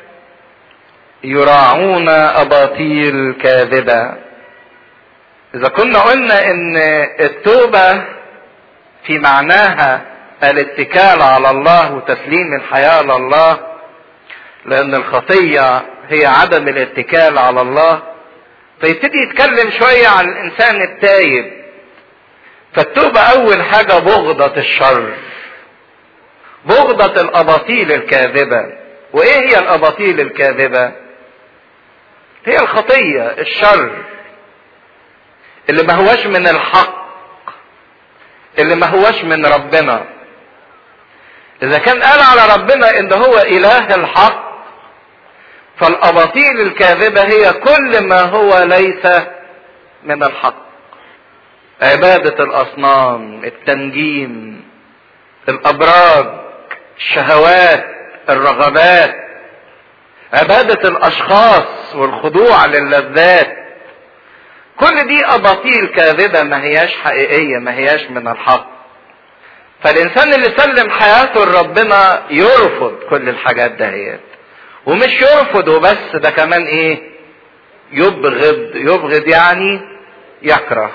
يراعون اباطيل كاذبه اذا كنا قلنا ان التوبه في معناها الاتكال على الله وتسليم الحياه لله لان الخطيه هي عدم الاتكال على الله فيبتدي يتكلم شويه عن الانسان التايب فالتوبه اول حاجه بغضه الشر بغضه الاباطيل الكاذبه وايه هي الاباطيل الكاذبه هي الخطيه الشر اللي ما هوش من الحق اللي ما هوش من ربنا اذا كان قال على ربنا ان هو اله الحق فالاباطيل الكاذبه هي كل ما هو ليس من الحق عباده الاصنام التنجيم الابراج الشهوات الرغبات عباده الاشخاص والخضوع للذات كل دي اباطيل كاذبه ما هياش حقيقيه ما هياش من الحق فالانسان اللي سلم حياته لربنا يرفض كل الحاجات دهيت ومش يرفض وبس ده كمان ايه يبغض يبغض يعني يكره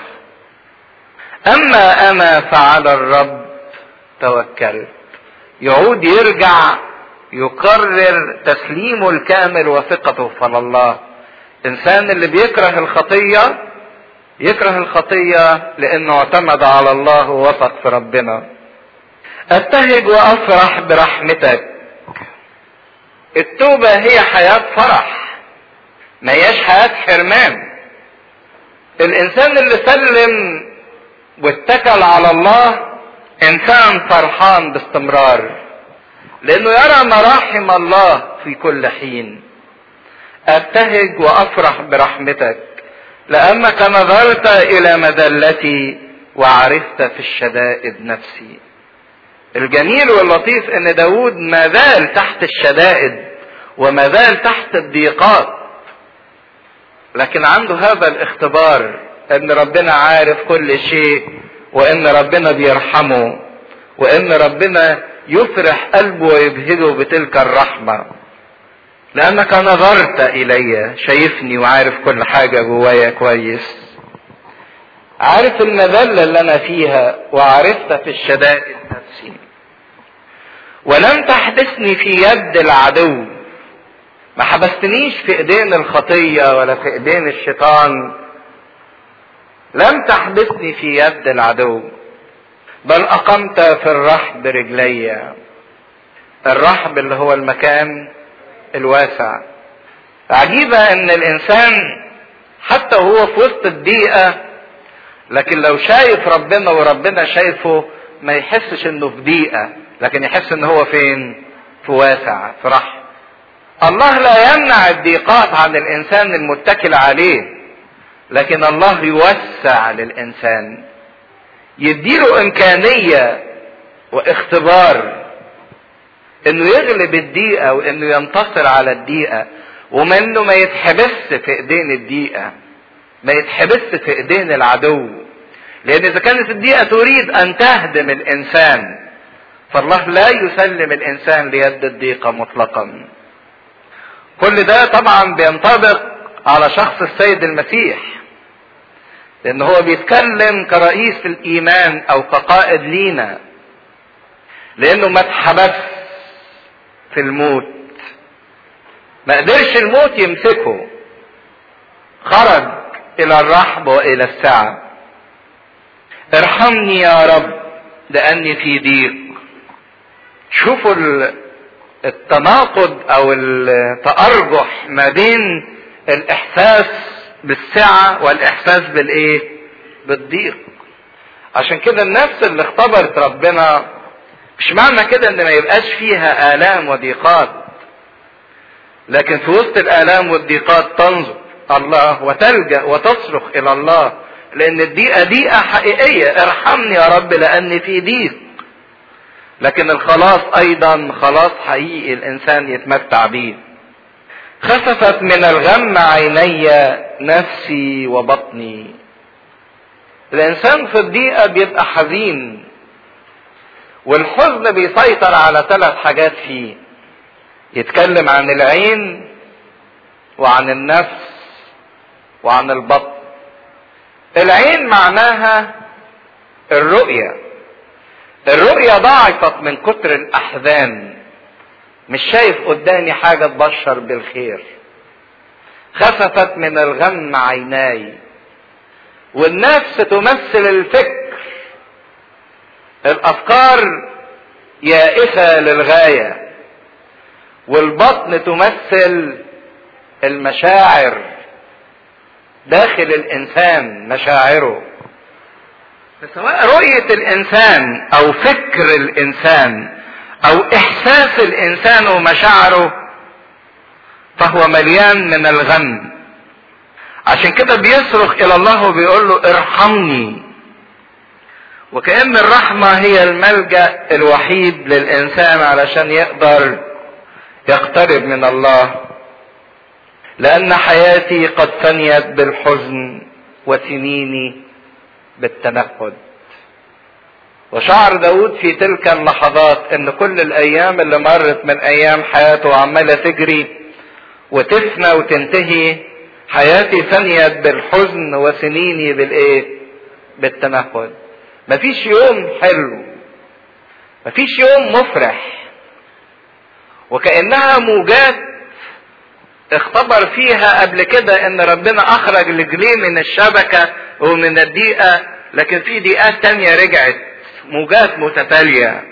اما انا فعلى الرب توكلت يعود يرجع يقرر تسليمه الكامل وثقته في الله الانسان اللي بيكره الخطيه يكره الخطيه لانه اعتمد على الله ووثق في ربنا ابتهج وافرح برحمتك التوبه هي حياه فرح ما هياش حياه حرمان الانسان اللي سلم واتكل على الله انسان فرحان باستمرار لانه يرى مراحم الله في كل حين ابتهج وافرح برحمتك لانك نظرت الى مذلتي وعرفت في الشدائد نفسي الجميل واللطيف ان داود ما زال تحت الشدائد وما زال تحت الضيقات لكن عنده هذا الاختبار ان ربنا عارف كل شيء وان ربنا بيرحمه وان ربنا يفرح قلبه ويبهجه بتلك الرحمه لانك نظرت الي شايفني وعارف كل حاجه جوايا كويس عارف المذله اللي انا فيها وعرفت في الشدائد نفسي ولم تحبسني في يد العدو ما حبستنيش في ايدين الخطيه ولا في ايدين الشيطان لم تحبسني في يد العدو بل اقمت في الرحب رجلي الرحب اللي هو المكان الواسع عجيبة ان الانسان حتى وهو في وسط الضيقة لكن لو شايف ربنا وربنا شايفه ما يحسش انه في ضيقة لكن يحس ان هو فين في واسع في رحب الله لا يمنع الضيقات عن الانسان المتكل عليه لكن الله يوسع للانسان يديله امكانيه واختبار انه يغلب الضيقه وانه ينتصر على الضيقه وما انه ما يتحبس في ايدين الضيقه ما يتحبس في ايدين العدو لان اذا كانت الضيقه تريد ان تهدم الانسان فالله لا يسلم الانسان ليد الضيقه مطلقا كل ده طبعا بينطبق على شخص السيد المسيح لان هو بيتكلم كرئيس الايمان او كقائد لينا لانه ما اتحبس في الموت ما قدرش الموت يمسكه خرج الى الرحب والى السعه ارحمني يا رب لاني في ضيق شوفوا التناقض او التأرجح ما بين الاحساس بالسعة والاحساس بالايه بالضيق عشان كده النفس اللي اختبرت ربنا مش معنى كده ان ما يبقاش فيها الام وضيقات لكن في وسط الالام والضيقات تنظر الله وتلجا وتصرخ الى الله لان الضيقه ضيقه حقيقيه ارحمني يا رب لاني في ضيق لكن الخلاص ايضا خلاص حقيقي الانسان يتمتع به خسفت من الغم عيني نفسي وبطني الانسان في الضيقه بيبقى حزين والحزن بيسيطر على ثلاث حاجات فيه يتكلم عن العين وعن النفس وعن البطن العين معناها الرؤيه الرؤية ضعفت من كتر الأحزان مش شايف قدامي حاجة تبشر بالخير خسفت من الغم عيناي والنفس تمثل الفكر الأفكار يائسة للغاية والبطن تمثل المشاعر داخل الإنسان مشاعره فسواء رؤية الإنسان أو فكر الإنسان أو إحساس الإنسان ومشاعره فهو مليان من الغم عشان كده بيصرخ إلى الله وبيقول له ارحمني وكأن الرحمة هي الملجأ الوحيد للإنسان علشان يقدر يقترب من الله لأن حياتي قد فنيت بالحزن وسنيني بالتنهد وشعر داود في تلك اللحظات ان كل الايام اللي مرت من ايام حياته عمالة تجري وتفنى وتنتهي حياتي فنيت بالحزن وسنيني بالايه بالتنهد مفيش يوم حلو مفيش يوم مفرح وكأنها موجات اختبر فيها قبل كده ان ربنا اخرج رجليه من الشبكة ومن الضيقة لكن في ضيقات تانية رجعت موجات متتالية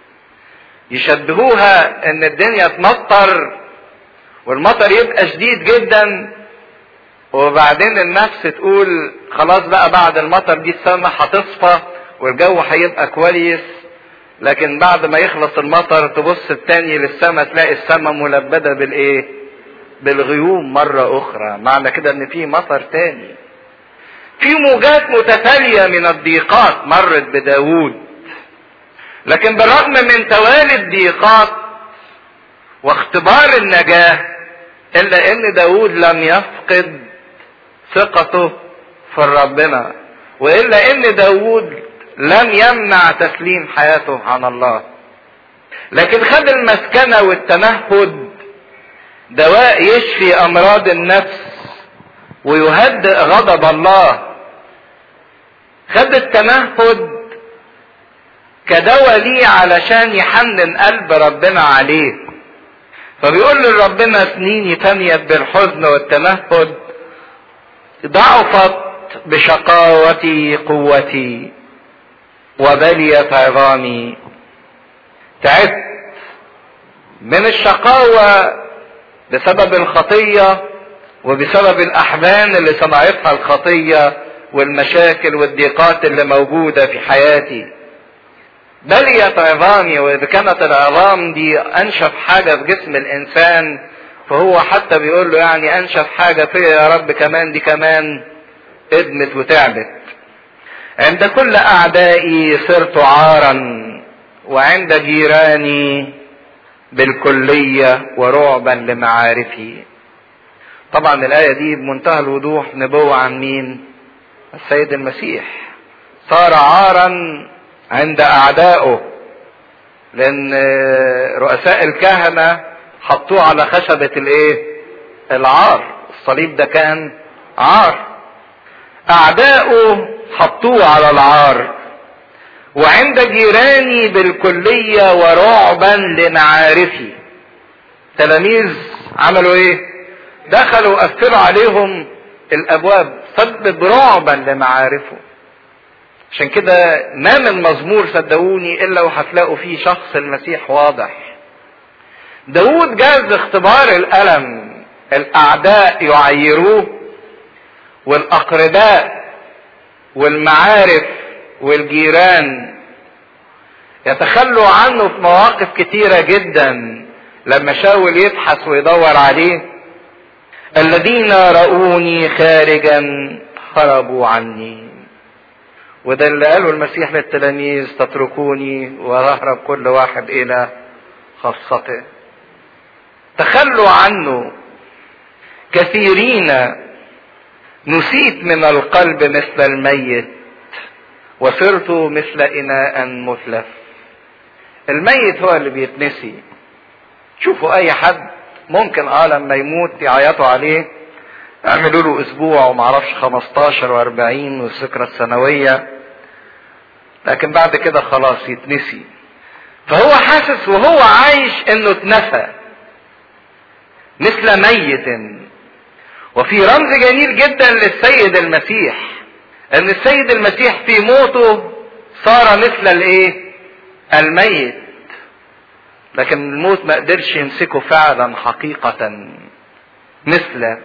يشبهوها ان الدنيا تمطر والمطر يبقى شديد جدا وبعدين النفس تقول خلاص بقى بعد المطر دي السماء هتصفى والجو هيبقى كويس لكن بعد ما يخلص المطر تبص التاني للسماء تلاقي السماء ملبدة بالايه بالغيوم مرة اخرى معنى كده ان في مطر تاني في موجات متتالية من الضيقات مرت بداود لكن بالرغم من توالي الضيقات واختبار النجاة الا ان داود لم يفقد ثقته في ربنا والا ان داود لم يمنع تسليم حياته عن الله لكن خد المسكنة والتمهد دواء يشفي امراض النفس ويهدئ غضب الله خد التمهد كدواء ليه علشان يحنن قلب ربنا عليه فبيقول لربنا سنيني فنيت بالحزن والتمهد ضعفت بشقاوتي قوتي وبليت عظامي تعبت من الشقاوة بسبب الخطية وبسبب الأحزان اللي صنعتها الخطية والمشاكل والضيقات اللي موجودة في حياتي بليت عظامي وإذا كانت العظام دي أنشف حاجة في جسم الإنسان فهو حتى بيقول له يعني أنشف حاجة فيا يا رب كمان دي كمان ادمت وتعبت عند كل اعدائي صرت عارا وعند جيراني بالكلية ورعبا لمعارفي طبعا الآية دي بمنتهى الوضوح نبوة عن مين السيد المسيح صار عارا عند أعدائه لأن رؤساء الكهنة حطوه على خشبة الايه العار الصليب ده كان عار أعدائه حطوه على العار وعند جيراني بالكلية ورعبا لمعارفي تلاميذ عملوا ايه دخلوا قفلوا عليهم الابواب سبب رعبا لمعارفه عشان كده ما من مزمور صدقوني الا وهتلاقوا فيه شخص المسيح واضح داود جاز اختبار الالم الاعداء يعيروه والاقرباء والمعارف والجيران يتخلوا عنه في مواقف كتيرة جدا لما شاول يبحث ويدور عليه الذين رأوني خارجا هربوا عني وده اللي قاله المسيح للتلاميذ تتركوني ويهرب كل واحد الى خاصته تخلوا عنه كثيرين نسيت من القلب مثل الميت وصرت مثل اناء مثلث الميت هو اللي بيتنسي شوفوا اي حد ممكن اه لما يموت يعيطوا عليه يعملوا له اسبوع ومعرفش 15 و40 والذكرى السنويه لكن بعد كده خلاص يتنسي فهو حاسس وهو عايش انه اتنسى مثل ميت وفي رمز جميل جدا للسيد المسيح ان السيد المسيح في موته صار مثل الايه الميت لكن الموت ما قدرش يمسكه فعلا حقيقة مثل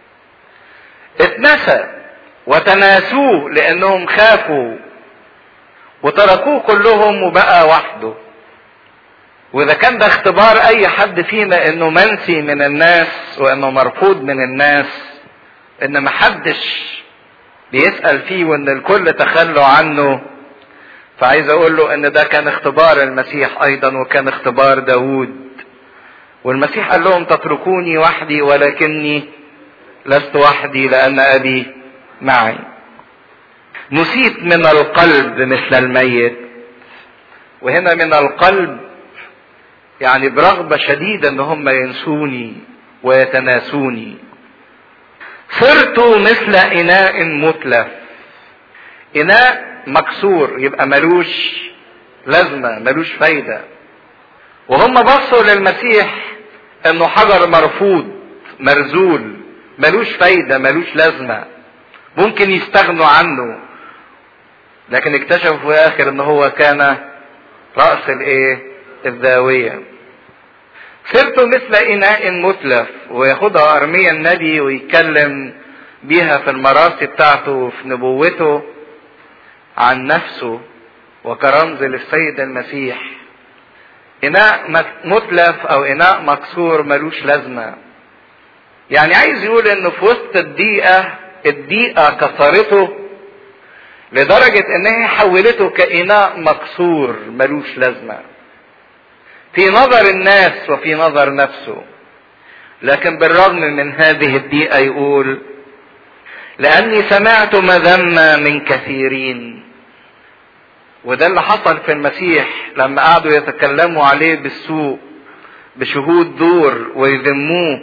اتنسى وتناسوه لانهم خافوا وتركوه كلهم وبقى وحده واذا كان ده اختبار اي حد فينا انه منسي من الناس وانه مرفوض من الناس ان محدش بيسأل فيه وان الكل تخلوا عنه فعايز اقول له ان ده كان اختبار المسيح ايضا وكان اختبار داود والمسيح قال لهم تتركوني وحدي ولكني لست وحدي لان ابي معي نسيت من القلب مثل الميت وهنا من القلب يعني برغبة شديدة ان هم ينسوني ويتناسوني صرت مثل اناء متلف اناء مكسور يبقى ملوش لازمة ملوش فايدة وهم بصوا للمسيح انه حجر مرفوض مرزول ملوش فايدة ملوش لازمة ممكن يستغنوا عنه لكن اكتشفوا في الاخر ان هو كان رأس الايه الزاوية صرت مثل اناء متلف وياخدها ارميا النبي ويتكلم بيها في المراسي بتاعته وفي نبوته عن نفسه وكرمز للسيد المسيح اناء متلف او اناء مكسور ملوش لازمه يعني عايز يقول انه في وسط الضيقه الضيقه كسرته لدرجه ان هي حولته كاناء مكسور ملوش لازمه في نظر الناس وفي نظر نفسه لكن بالرغم من هذه الضيقه يقول لاني سمعت مذمه من كثيرين وده اللي حصل في المسيح لما قعدوا يتكلموا عليه بالسوء بشهود دور ويذموه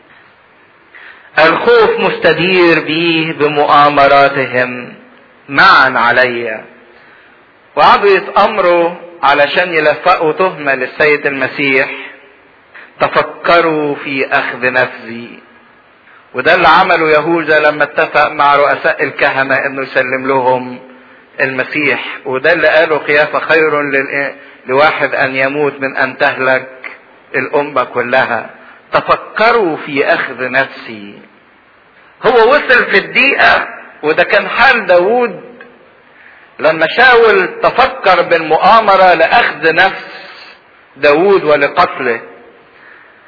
الخوف مستدير بيه بمؤامراتهم معا علي وقعدوا يتأمروا علشان يلفقوا تهمة للسيد المسيح تفكروا في أخذ نفسي وده اللي عمله يهوذا لما اتفق مع رؤساء الكهنة انه يسلم لهم المسيح وده اللي قاله قيافة خير لواحد ان يموت من ان تهلك الامة كلها تفكروا في اخذ نفسي هو وصل في الدقيقة وده كان حال داود لما شاول تفكر بالمؤامرة لاخذ نفس داود ولقتله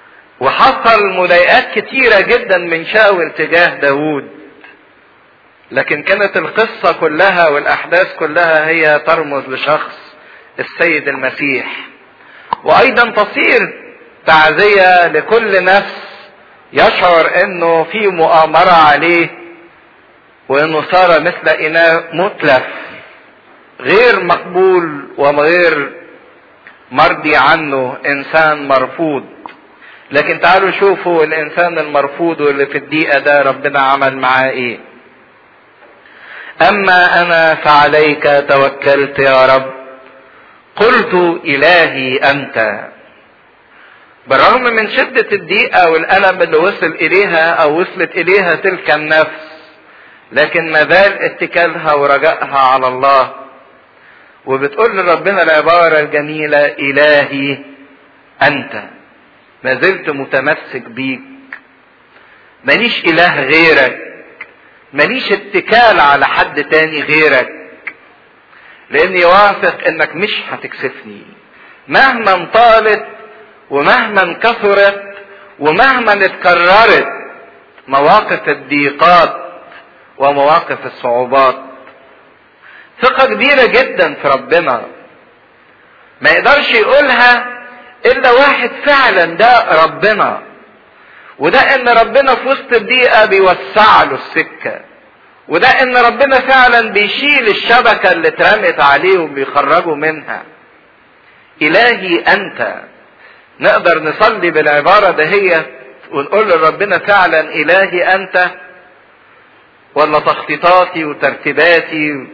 وحصل مضايقات كتيرة جدا من شاول تجاه داود لكن كانت القصة كلها والأحداث كلها هي ترمز لشخص السيد المسيح وأيضا تصير تعزية لكل نفس يشعر انه في مؤامرة عليه وانه صار مثل اناء متلف غير مقبول وغير مرضي عنه انسان مرفوض لكن تعالوا شوفوا الانسان المرفوض واللي في الدقيقة ده ربنا عمل معاه ايه اما انا فعليك توكلت يا رب قلت الهي انت بالرغم من شدة الضيقة والألم اللي وصل إليها أو وصلت إليها تلك النفس لكن ما زال اتكالها ورجائها على الله وبتقول لربنا العبارة الجميلة إلهي أنت ما زلت متمسك بيك ماليش إله غيرك ماليش اتكال على حد تاني غيرك لاني واثق انك مش هتكسفني مهما طالت ومهما كثرت ومهما اتكررت مواقف الضيقات ومواقف الصعوبات ثقة كبيرة جدا في ربنا ما يقدرش يقولها الا واحد فعلا ده ربنا وده ان ربنا في وسط الضيقة بيوسع له السكة وده ان ربنا فعلا بيشيل الشبكة اللي اترمت عليه وبيخرجه منها الهي انت نقدر نصلي بالعبارة دهيت ونقول لربنا فعلا الهي انت ولا تخطيطاتي وترتيباتي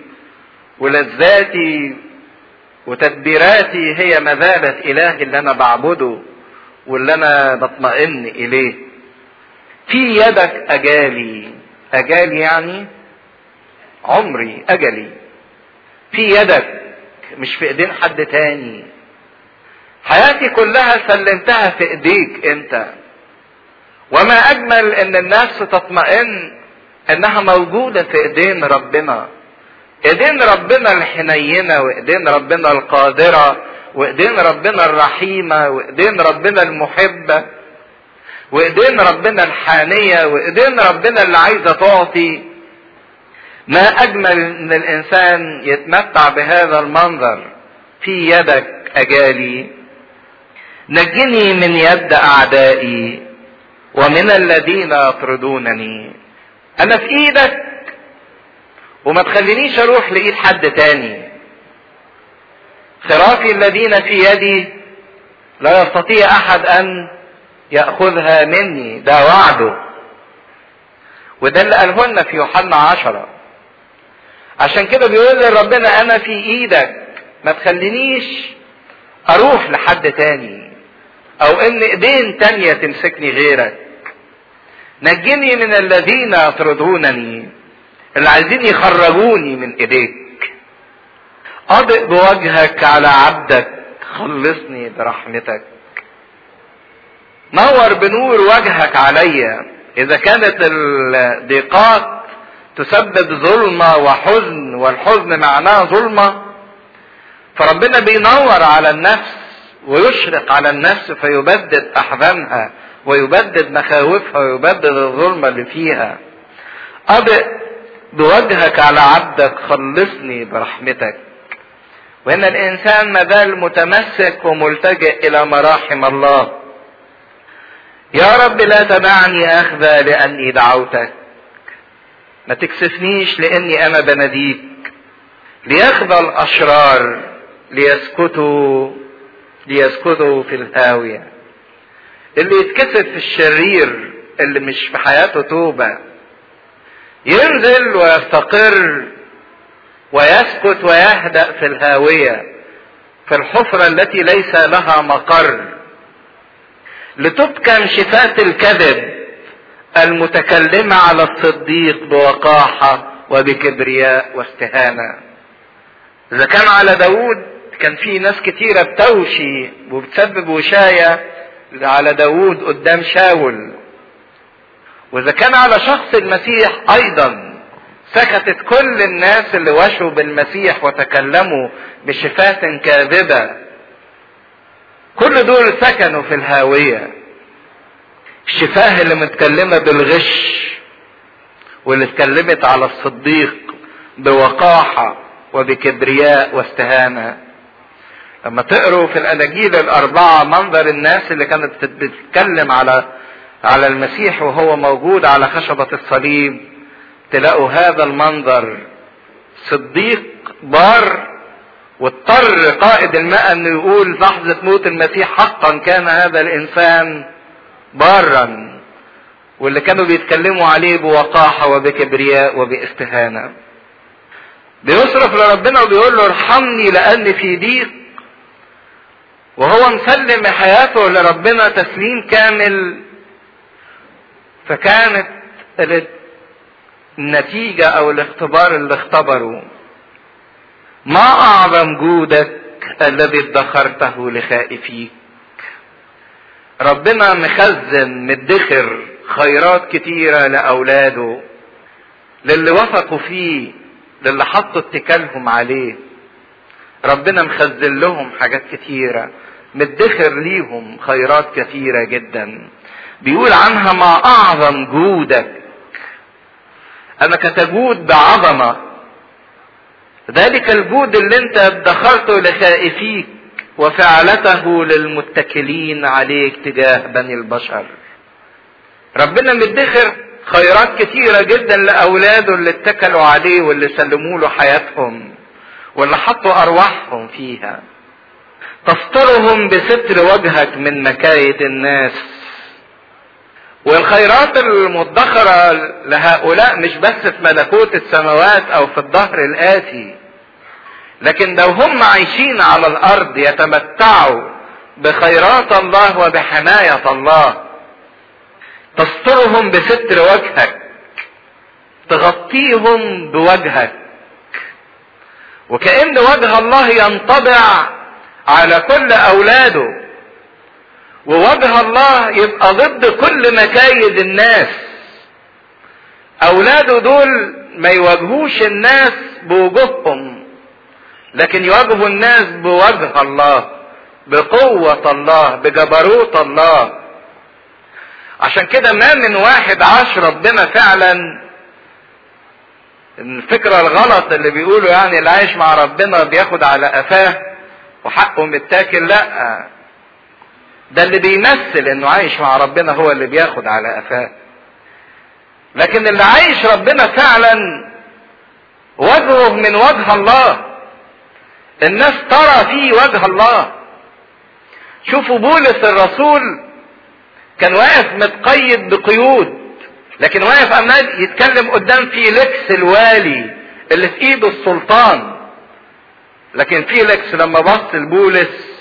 ولذاتي وتدبيراتي هي ما زالت الهي اللي انا بعبده واللي انا بطمئن اليه في يدك اجالي اجالي يعني عمري اجلي في يدك مش في ايدين حد تاني حياتي كلها سلمتها في ايديك انت وما اجمل ان الناس تطمئن انها موجودة في ايدين ربنا ايدين ربنا الحنينة وايدين ربنا القادرة وايدين ربنا الرحيمة وايدين ربنا المحبة وايدين ربنا الحانية وايدين ربنا اللي عايزة تعطي ما اجمل ان الانسان يتمتع بهذا المنظر في يدك اجالي نجني من يد اعدائي ومن الذين يطردونني انا في ايدك وما تخلينيش اروح لايد حد تاني خرافي الذين في يدي لا يستطيع احد ان ياخذها مني ده وعده وده اللي قاله لنا في يوحنا عشرة عشان كده بيقول لربنا انا في ايدك ما تخلينيش اروح لحد تاني او ان ايدين تانية تمسكني غيرك نجني من الذين يطردونني اللي عايزين يخرجوني من ايديك اضئ بوجهك على عبدك خلصني برحمتك نور بنور وجهك عليا اذا كانت الضيقات تسبب ظلمة وحزن والحزن معناه ظلمة فربنا بينور على النفس ويشرق على النفس فيبدد احزانها ويبدد مخاوفها ويبدد الظلمة اللي فيها أضئ بوجهك على عبدك خلصني برحمتك وإن الإنسان ما زال متمسك وملتجئ إلى مراحم الله يا رب لا تدعني أخذى لأني دعوتك ما تكسفنيش لأني أنا بناديك ليخذى الأشرار ليسكتوا ليسكتوا في الهاوية اللي يتكسف في الشرير اللي مش في حياته توبة ينزل ويستقر ويسكت ويهدأ في الهاوية في الحفرة التي ليس لها مقر لتبكم شفاة الكذب المتكلمة على الصديق بوقاحة وبكبرياء واستهانة إذا كان على داود كان في ناس كتيرة بتوشي وبتسبب وشاية على داود قدام شاول واذا كان على شخص المسيح ايضا سكتت كل الناس اللي وشوا بالمسيح وتكلموا بشفاة كاذبة كل دول سكنوا في الهاوية الشفاه اللي متكلمة بالغش واللي اتكلمت على الصديق بوقاحة وبكبرياء واستهانة لما تقروا في الاناجيل الاربعة منظر الناس اللي كانت بتتكلم على على المسيح وهو موجود على خشبة الصليب تلاقوا هذا المنظر صديق بار واضطر قائد الماء انه يقول لحظة موت المسيح حقا كان هذا الانسان بارا واللي كانوا بيتكلموا عليه بوقاحة وبكبرياء وباستهانة بيصرف لربنا وبيقول له ارحمني لاني في ضيق وهو مسلم حياته لربنا تسليم كامل فكانت النتيجة او الاختبار اللي اختبره ما اعظم جودك الذي ادخرته لخائفيك ربنا مخزن مدخر خيرات كتيرة لأولاده للي وثقوا فيه للي حطوا اتكالهم عليه ربنا مخزن لهم حاجات كتيرة مدخر ليهم خيرات كثيرة جدا بيقول عنها ما أعظم جودك أنك تجود بعظمة ذلك الجود اللي انت ادخرته لخائفيك وفعلته للمتكلين عليك تجاه بني البشر ربنا مدخر خيرات كتيرة جدا لأولاده اللي اتكلوا عليه واللي سلموا له حياتهم واللي حطوا أرواحهم فيها تسترهم بستر وجهك من مكايد الناس والخيرات المدخرة لهؤلاء مش بس في ملكوت السماوات أو في الظهر الآتي لكن لو هم عايشين على الأرض يتمتعوا بخيرات الله وبحماية الله تسترهم بستر وجهك تغطيهم بوجهك وكأن وجه الله ينطبع على كل أولاده ووجه الله يبقى ضد كل مكايد الناس أولاده دول ما يواجهوش الناس بوجوههم لكن يواجهوا الناس بوجه الله بقوة الله بجبروت الله عشان كده ما من واحد عاش ربنا فعلا الفكرة الغلط اللي بيقولوا يعني اللي عايش مع ربنا بياخد على قفاه وحقه متاكل لا ده اللي بيمثل انه عايش مع ربنا هو اللي بياخد على قفاه لكن اللي عايش ربنا فعلا وجهه من وجه الله الناس ترى فيه وجه الله شوفوا بولس الرسول كان واقف متقيد بقيود لكن واقف عمال يتكلم قدام فيليكس الوالي اللي في ايده السلطان لكن فيليكس لما بص لبولس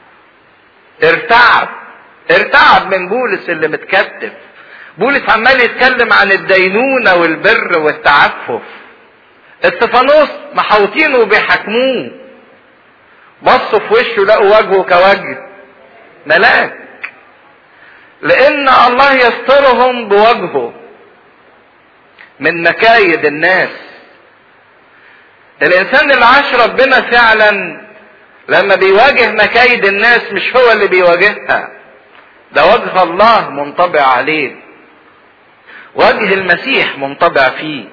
ارتعب ارتعب من بولس اللي متكتف بولس عمال يتكلم عن الدينونة والبر والتعفف استفانوس محاوطينه وبيحاكموه بصوا في وشه لقوا وجهه كوجه ملاك لان الله يسترهم بوجهه من مكايد الناس الانسان اللي عاش ربنا فعلا لما بيواجه مكايد الناس مش هو اللي بيواجهها ده وجه الله منطبع عليه وجه المسيح منطبع فيه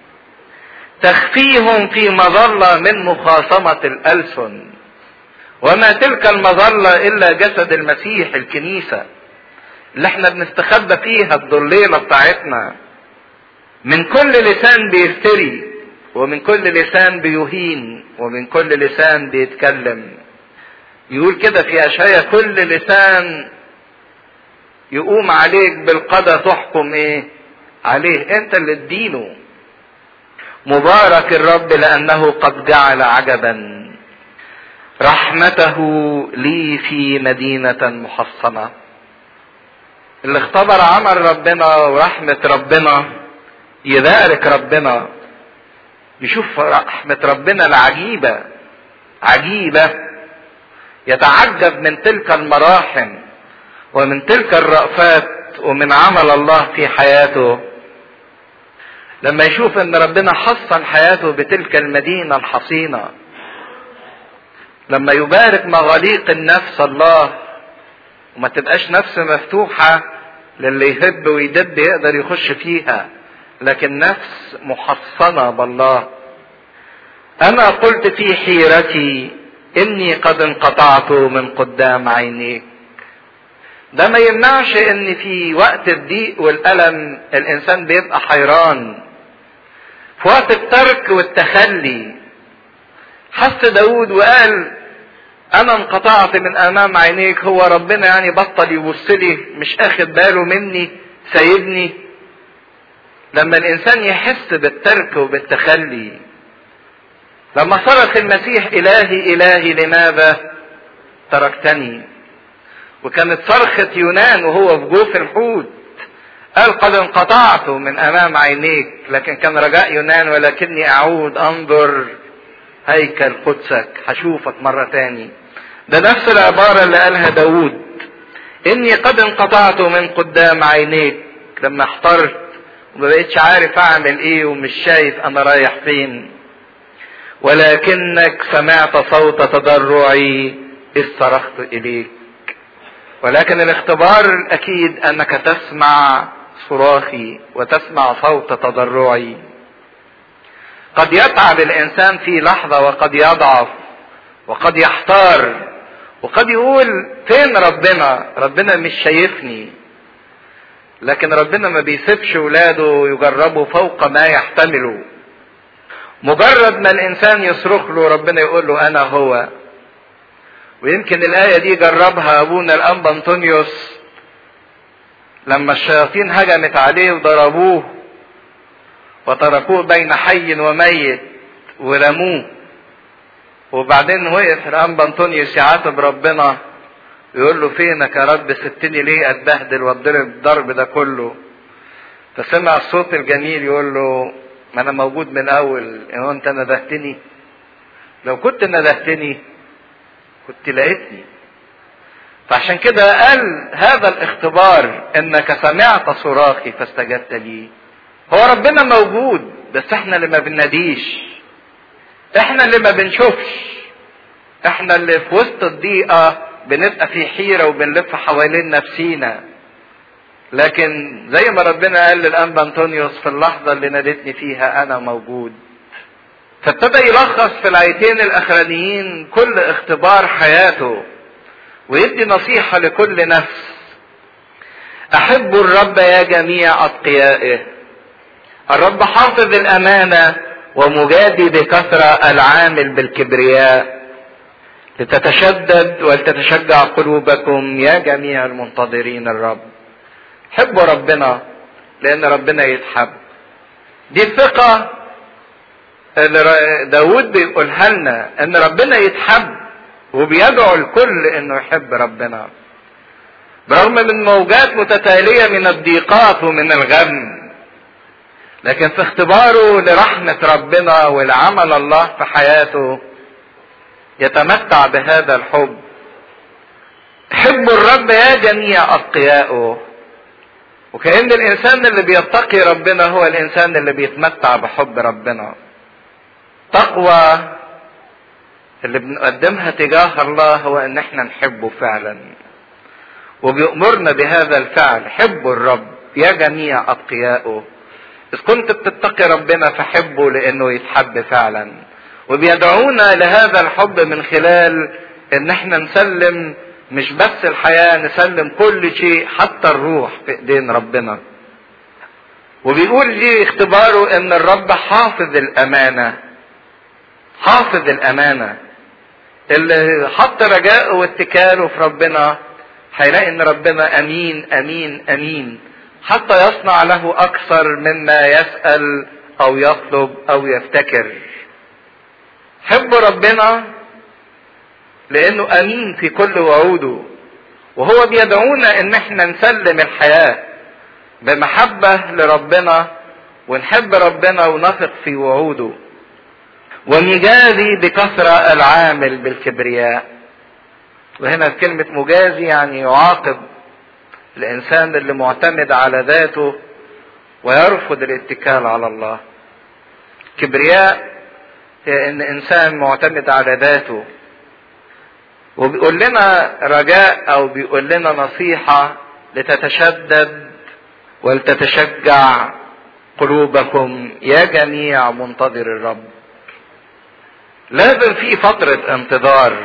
تخفيهم في مظلة من مخاصمة الألسن وما تلك المظلة إلا جسد المسيح الكنيسة اللي احنا بنستخبى فيها الضليلة بتاعتنا من كل لسان بيفتري ومن كل لسان بيهين ومن كل لسان بيتكلم يقول كده في اشعيا كل لسان يقوم عليك بالقضاء تحكم ايه عليه انت اللي تدينه مبارك الرب لانه قد جعل عجبا رحمته لي في مدينة محصنة اللي اختبر عمل ربنا ورحمة ربنا يبارك ربنا يشوف رحمة ربنا العجيبة عجيبة يتعجب من تلك المراحم ومن تلك الرأفات ومن عمل الله في حياته لما يشوف ان ربنا حصن حياته بتلك المدينة الحصينة لما يبارك مغاليق النفس الله وما تبقاش نفس مفتوحة للي يهب ويدب يقدر يخش فيها لكن نفس محصنة بالله انا قلت في حيرتي اني قد انقطعت من قدام عينيك ده ما يمنعش ان في وقت الضيق والالم الانسان بيبقى حيران في وقت الترك والتخلي حس داود وقال انا انقطعت من امام عينيك هو ربنا يعني بطل يبص لي مش اخد باله مني سايبني لما الانسان يحس بالترك وبالتخلي لما صرخ المسيح الهي الهي لماذا تركتني وكانت صرخة يونان وهو في جوف الحوت قال قد انقطعت من امام عينيك لكن كان رجاء يونان ولكني اعود انظر هيكل قدسك هشوفك مرة تاني ده نفس العبارة اللي قالها داود اني قد انقطعت من قدام عينيك لما احترت وما بقتش عارف اعمل ايه ومش شايف انا رايح فين ولكنك سمعت صوت تضرعي اذ صرخت اليك ولكن الاختبار الاكيد انك تسمع صراخي وتسمع صوت تضرعي قد يتعب الانسان في لحظه وقد يضعف وقد يحتار وقد يقول فين ربنا ربنا مش شايفني لكن ربنا ما بيسيبش ولاده يجربوا فوق ما يحتملوا مجرد ما الانسان يصرخ له ربنا يقول له انا هو ويمكن الايه دي جربها ابونا الانبا انطونيوس لما الشياطين هجمت عليه وضربوه وتركوه بين حي وميت ورموه وبعدين وقف الانبا انطونيوس يعاتب ربنا يقول له فينك يا رب سبتني ليه اتبهدل واتضرب الضرب ده كله فسمع الصوت الجميل يقول له ما انا موجود من الاول هو انت ندهتني لو كنت ندهتني كنت لقيتني فعشان كده قال هذا الاختبار انك سمعت صراخي فاستجبت لي هو ربنا موجود بس احنا اللي ما بنناديش احنا اللي ما بنشوفش احنا اللي في وسط الضيقة بنبقى في حيرة وبنلف حوالين نفسينا لكن زي ما ربنا قال للأنبا أنطونيوس في اللحظة اللي نادتني فيها أنا موجود فابتدى يلخص في الآيتين الأخرانيين كل اختبار حياته ويدي نصيحة لكل نفس أحبوا الرب يا جميع أتقيائه الرب حافظ الأمانة ومجادي بكثرة العامل بالكبرياء لتتشدد ولتتشجع قلوبكم يا جميع المنتظرين الرب حبوا ربنا لأن ربنا يتحب دي الثقة اللي داود بيقولها لنا ان ربنا يتحب وبيدعو الكل انه يحب ربنا برغم من موجات متتالية من الضيقات ومن الغم لكن في اختباره لرحمة ربنا ولعمل الله في حياته يتمتع بهذا الحب حبوا الرب يا جميع أتقيائه وكأن الإنسان اللي بيتقي ربنا هو الإنسان اللي بيتمتع بحب ربنا تقوى اللي بنقدمها تجاه الله هو ان احنا نحبه فعلا وبيأمرنا بهذا الفعل حبوا الرب يا جميع اتقيائه اذ كنت بتتقي ربنا فحبه لانه يتحب فعلا وبيدعونا لهذا الحب من خلال ان احنا نسلم مش بس الحياة نسلم كل شيء حتى الروح في ايدين ربنا وبيقول لي اختباره ان الرب حافظ الامانه حافظ الامانه اللي حط رجاءه واتكاله في ربنا هيلاقي ان ربنا امين امين امين حتى يصنع له اكثر مما يسال او يطلب او يفتكر حب ربنا لانه امين في كل وعوده وهو بيدعونا ان احنا نسلم الحياه بمحبه لربنا ونحب ربنا ونثق في وعوده ومجازي بكثرة العامل بالكبرياء وهنا كلمة مجازي يعني يعاقب الإنسان اللي معتمد على ذاته ويرفض الاتكال على الله كبرياء هي ان انسان معتمد على ذاته وبيقول لنا رجاء او بيقول لنا نصيحة لتتشدد ولتتشجع قلوبكم يا جميع منتظر الرب لازم في فترة انتظار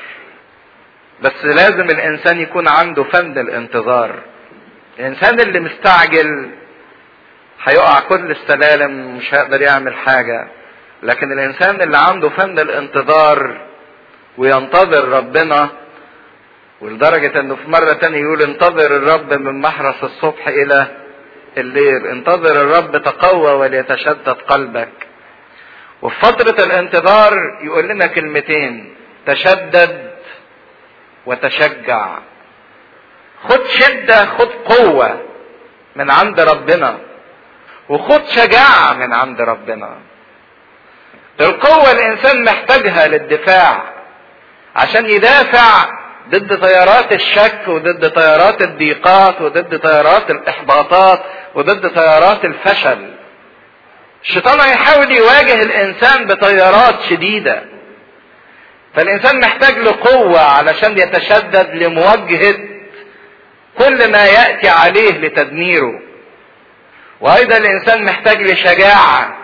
بس لازم الانسان يكون عنده فن الانتظار الانسان اللي مستعجل هيقع كل السلالم مش هيقدر يعمل حاجة لكن الانسان اللي عنده فن الانتظار وينتظر ربنا ولدرجة انه في مرة تانية يقول انتظر الرب من محرس الصبح الى الليل انتظر الرب تقوى وليتشدد قلبك وفي فترة الانتظار يقول لنا كلمتين تشدد وتشجع خد شدة خد قوة من عند ربنا وخد شجاعة من عند ربنا القوة الإنسان محتاجها للدفاع عشان يدافع ضد تيارات الشك وضد تيارات الضيقات وضد تيارات الإحباطات وضد تيارات الفشل الشيطان هيحاول يواجه الإنسان بتيارات شديدة فالإنسان محتاج له قوة علشان يتشدد لمواجهة كل ما يأتي عليه لتدميره وأيضا الإنسان محتاج لشجاعة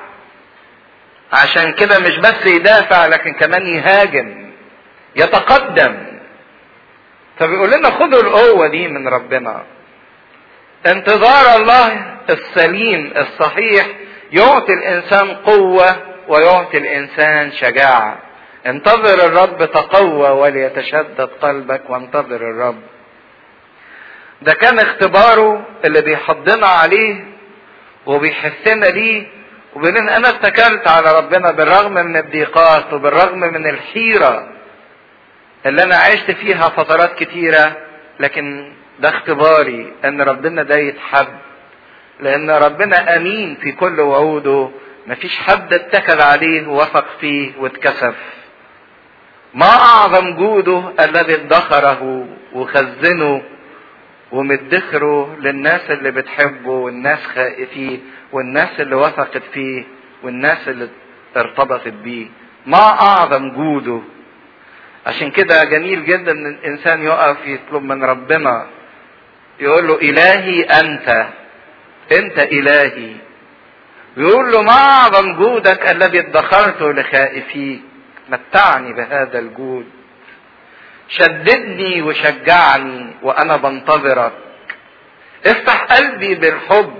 عشان كده مش بس يدافع لكن كمان يهاجم يتقدم فبيقول لنا خدوا القوة دي من ربنا انتظار الله السليم الصحيح يعطي الإنسان قوة ويعطي الإنسان شجاعة انتظر الرب تقوى وليتشدد قلبك وانتظر الرب ده كان اختباره اللي بيحضنا عليه وبيحسنا ليه وبيقول انا اتكلت على ربنا بالرغم من الضيقات وبالرغم من الحيرة اللي انا عشت فيها فترات كتيرة لكن ده اختباري ان ربنا ده يتحب لان ربنا امين في كل وعوده مفيش حد اتكل عليه ووثق فيه واتكسف ما اعظم جوده الذي ادخره وخزنه ومدخره للناس اللي بتحبه والناس خائفيه والناس اللي وثقت فيه والناس اللي ارتبطت بيه ما اعظم جوده عشان كده جميل جدا ان الانسان يقف يطلب من ربنا يقول له الهي انت انت الهي يقول له ما اعظم جودك الذي ادخرته لخائفيك متعني بهذا الجود شددني وشجعني وانا بنتظرك افتح قلبي بالحب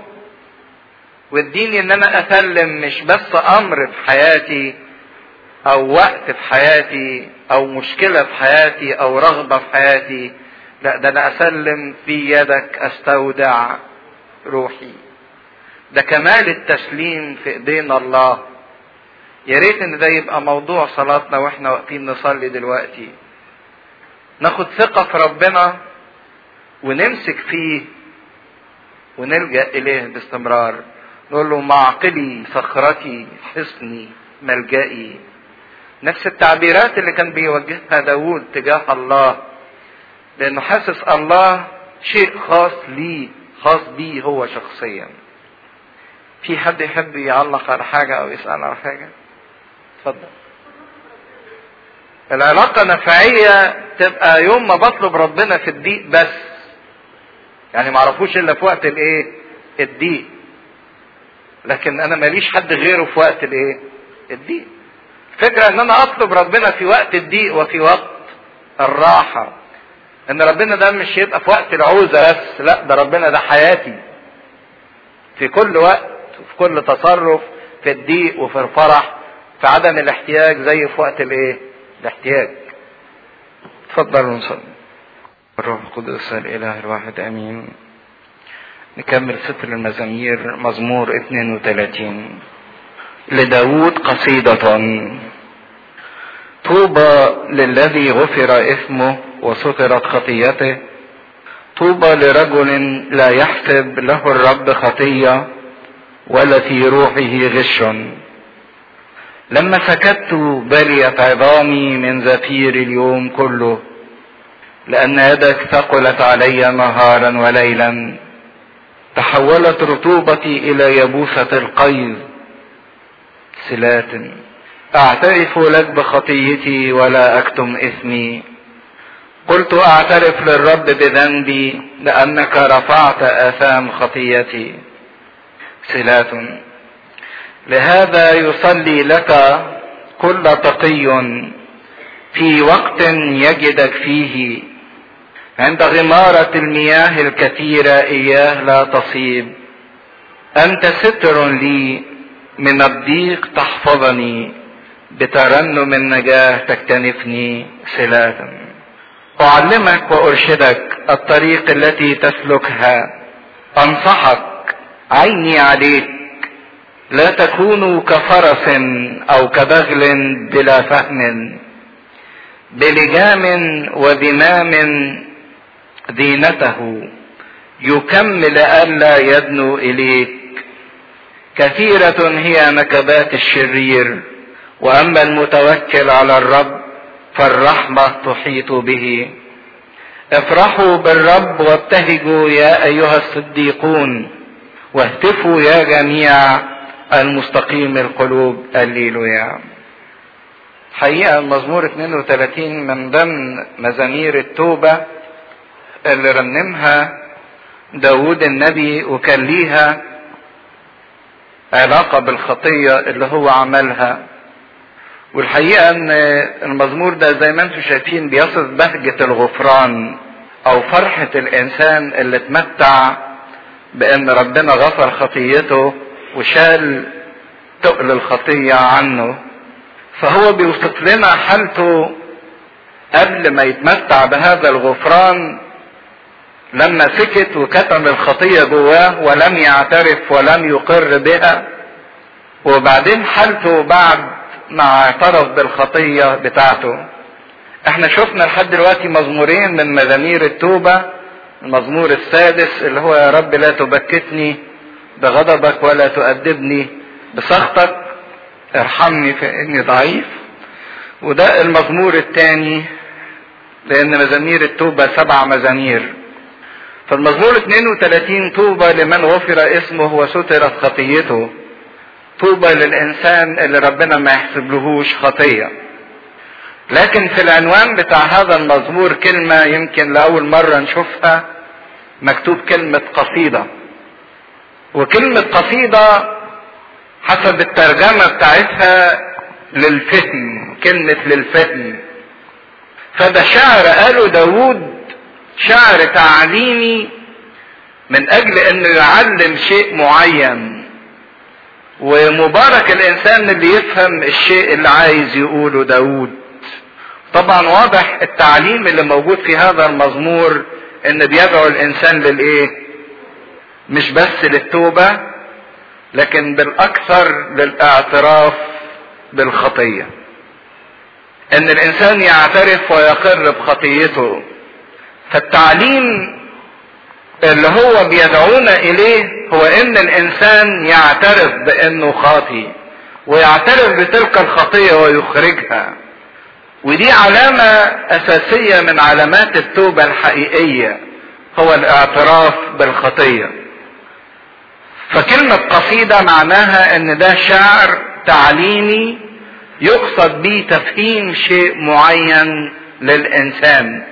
واديني ان انا اسلم مش بس امر في حياتي او وقت في حياتي او مشكله في حياتي او رغبه في حياتي لا ده انا اسلم في يدك استودع روحي ده كمال التسليم في ايدينا الله يا ريت ان ده يبقى موضوع صلاتنا واحنا واقفين نصلي دلوقتي ناخد ثقة في ربنا ونمسك فيه ونلجأ إليه باستمرار نقول له معقلي صخرتي حصني ملجئي نفس التعبيرات اللي كان بيوجهها داوود تجاه الله لأنه حاسس الله شيء خاص ليه خاص بيه هو شخصيا في حد يحب يعلق على حاجة أو يسأل على حاجة اتفضل العلاقة نفعية تبقى يوم ما بطلب ربنا في الضيق بس يعني ما اعرفوش الا في وقت الايه الضيق لكن انا ماليش حد غيره في وقت الايه الضيق الفكرة ان انا اطلب ربنا في وقت الضيق وفي وقت الراحة ان ربنا ده مش يبقى في وقت العوزة بس لا ده ربنا ده حياتي في كل وقت وفي كل تصرف في الضيق وفي الفرح في عدم الاحتياج زي في وقت الايه الاحتياج تفضلوا نصلي الروح القدس الاله الواحد امين نكمل ستر المزامير مزمور 32 لداود قصيدة طوبى للذي غفر اثمه وسترت خطيته طوبى لرجل لا يحسب له الرب خطيه ولا في روحه غش لما سكت بليت عظامي من زفير اليوم كله لأن يدك ثقلت علي نهارا وليلا تحولت رطوبتي إلى يبوسة القيظ سلات أعترف لك بخطيتي ولا أكتم إثمي قلت أعترف للرب بذنبي لأنك رفعت آثام خطيتي صلات لهذا يصلي لك كل تقي في وقت يجدك فيه عند غمارة المياه الكثيرة إياه لا تصيب أنت ستر لي من الضيق تحفظني بترنم النجاة تكتنفني سلاتا أعلمك وأرشدك الطريق التي تسلكها أنصحك عيني عليك لا تكونوا كفرس أو كبغل بلا فهم بلجام وذمام دينته يكمل ألا يدنو إليك كثيرة هي نكبات الشرير وأما المتوكل على الرب فالرحمة تحيط به افرحوا بالرب وابتهجوا يا أيها الصديقون واهتفوا يا جميع المستقيم القلوب الليلويا حقيقة المزمور 32 من ضمن مزامير التوبة اللي رنمها داود النبي وكان ليها علاقة بالخطية اللي هو عملها والحقيقة ان المزمور ده زي ما انتم شايفين بيصف بهجة الغفران او فرحة الانسان اللي اتمتع بان ربنا غفر خطيته وشال تقل الخطية عنه فهو بيوصف لنا حالته قبل ما يتمتع بهذا الغفران لما سكت وكتم الخطية جواه ولم يعترف ولم يقر بها وبعدين حالته بعد ما اعترف بالخطية بتاعته احنا شفنا لحد دلوقتي مزمورين من مزامير التوبة المزمور السادس اللي هو يا رب لا تبكتني بغضبك ولا تؤدبني بسخطك ارحمني فاني ضعيف وده المزمور الثاني لان مزامير التوبة سبع مزامير فالمزمور 32 طوبى لمن غفر اسمه وسترت خطيته طوبى للانسان اللي ربنا ما يحسبلهوش خطيه لكن في العنوان بتاع هذا المزمور كلمة يمكن لأول مرة نشوفها مكتوب كلمة قصيدة وكلمة قصيدة حسب الترجمة بتاعتها للفهم كلمة للفهم فده شعر قاله داود شعر تعليمي من اجل انه يعلم شيء معين ومبارك الانسان اللي يفهم الشيء اللي عايز يقوله داود طبعا واضح التعليم اللي موجود في هذا المزمور ان بيدعو الانسان للايه مش بس للتوبة لكن بالاكثر للاعتراف بالخطية ان الانسان يعترف ويقر بخطيته فالتعليم اللي هو بيدعونا اليه هو ان الانسان يعترف بانه خاطي ويعترف بتلك الخطية ويخرجها ودي علامة اساسية من علامات التوبة الحقيقية هو الاعتراف بالخطية فكلمة قصيدة معناها ان ده شعر تعليمي يقصد به تفهيم شيء معين للانسان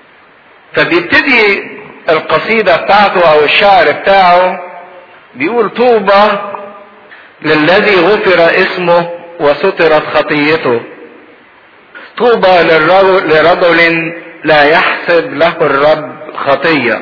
فبيبتدي القصيدة بتاعته او الشعر بتاعه بيقول طوبى للذي غفر اسمه وسترت خطيته طوبى لرجل لا يحسب له الرب خطية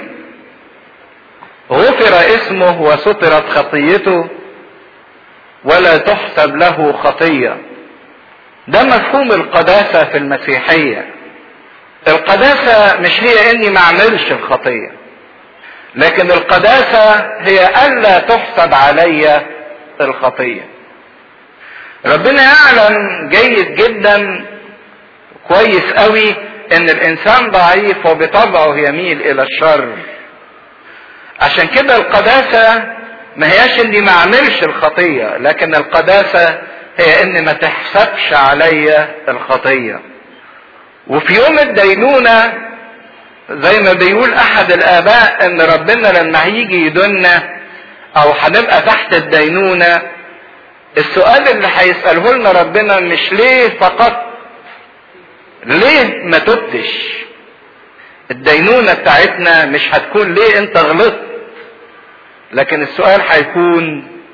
غفر اسمه وسترت خطيته ولا تحسب له خطية ده مفهوم القداسة في المسيحية القداسة مش هي اني ما اعملش الخطية لكن القداسة هي الا تحسب علي الخطية ربنا يعلم جيد جدا كويس قوي ان الانسان ضعيف وبطبعه يميل الى الشر عشان كده القداسة ما هياش اني ما اعملش الخطية لكن القداسة هي ان ما تحسبش عليا الخطيه وفي يوم الدينونة زي ما بيقول احد الاباء ان ربنا لما هيجي يدنا او هنبقى تحت الدينونة السؤال اللي هيسأله لنا ربنا مش ليه فقط ليه ما تبتش الدينونة بتاعتنا مش هتكون ليه انت غلطت لكن السؤال هيكون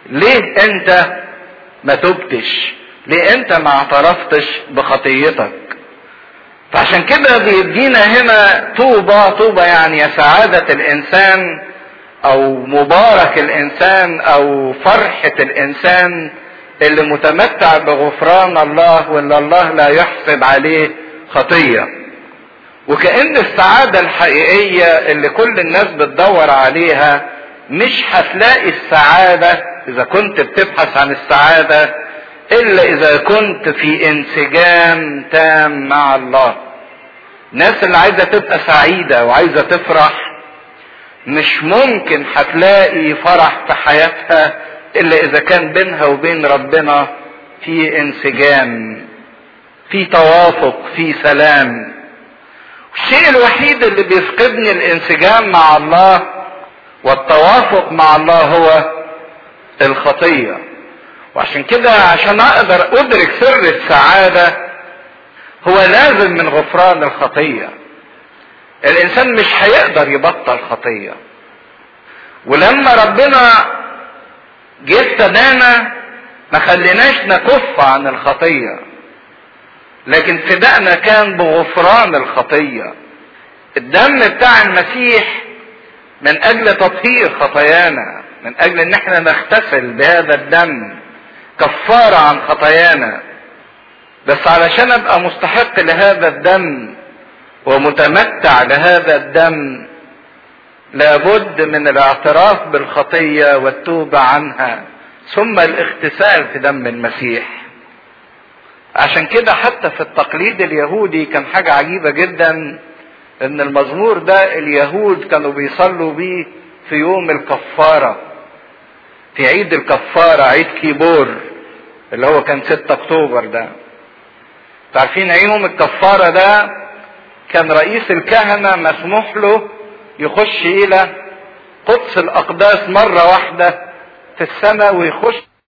ليه انت ما تبتش ليه انت ما اعترفتش بخطيتك فعشان كده بيدينا هنا طوبة طوبة يعني يا سعادة الانسان او مبارك الانسان او فرحة الانسان اللي متمتع بغفران الله واللي الله لا يحسب عليه خطية وكأن السعادة الحقيقية اللي كل الناس بتدور عليها مش هتلاقي السعادة اذا كنت بتبحث عن السعادة الا اذا كنت في انسجام تام مع الله الناس اللي عايزة تبقى سعيدة وعايزة تفرح مش ممكن هتلاقي فرح في حياتها الا اذا كان بينها وبين ربنا في انسجام في توافق في سلام الشيء الوحيد اللي بيفقدني الانسجام مع الله والتوافق مع الله هو الخطيه وعشان كده عشان اقدر ادرك سر السعاده هو لازم من غفران الخطيه الانسان مش هيقدر يبطل خطيه ولما ربنا جه ابتدانا ما خليناش نكف عن الخطيه لكن فدائنا كان بغفران الخطيه الدم بتاع المسيح من اجل تطهير خطايانا من اجل ان احنا نغتسل بهذا الدم كفاره عن خطايانا بس علشان ابقى مستحق لهذا الدم ومتمتع لهذا الدم لابد من الاعتراف بالخطيه والتوبه عنها ثم الاغتسال في دم المسيح عشان كده حتى في التقليد اليهودي كان حاجه عجيبه جدا ان المزمور ده اليهود كانوا بيصلوا بيه في يوم الكفاره في عيد الكفاره عيد كيبور اللي هو كان 6 اكتوبر ده عارفين يوم الكفاره ده كان رئيس الكهنه مسموح له يخش الى قدس الاقداس مره واحده في السماء ويخش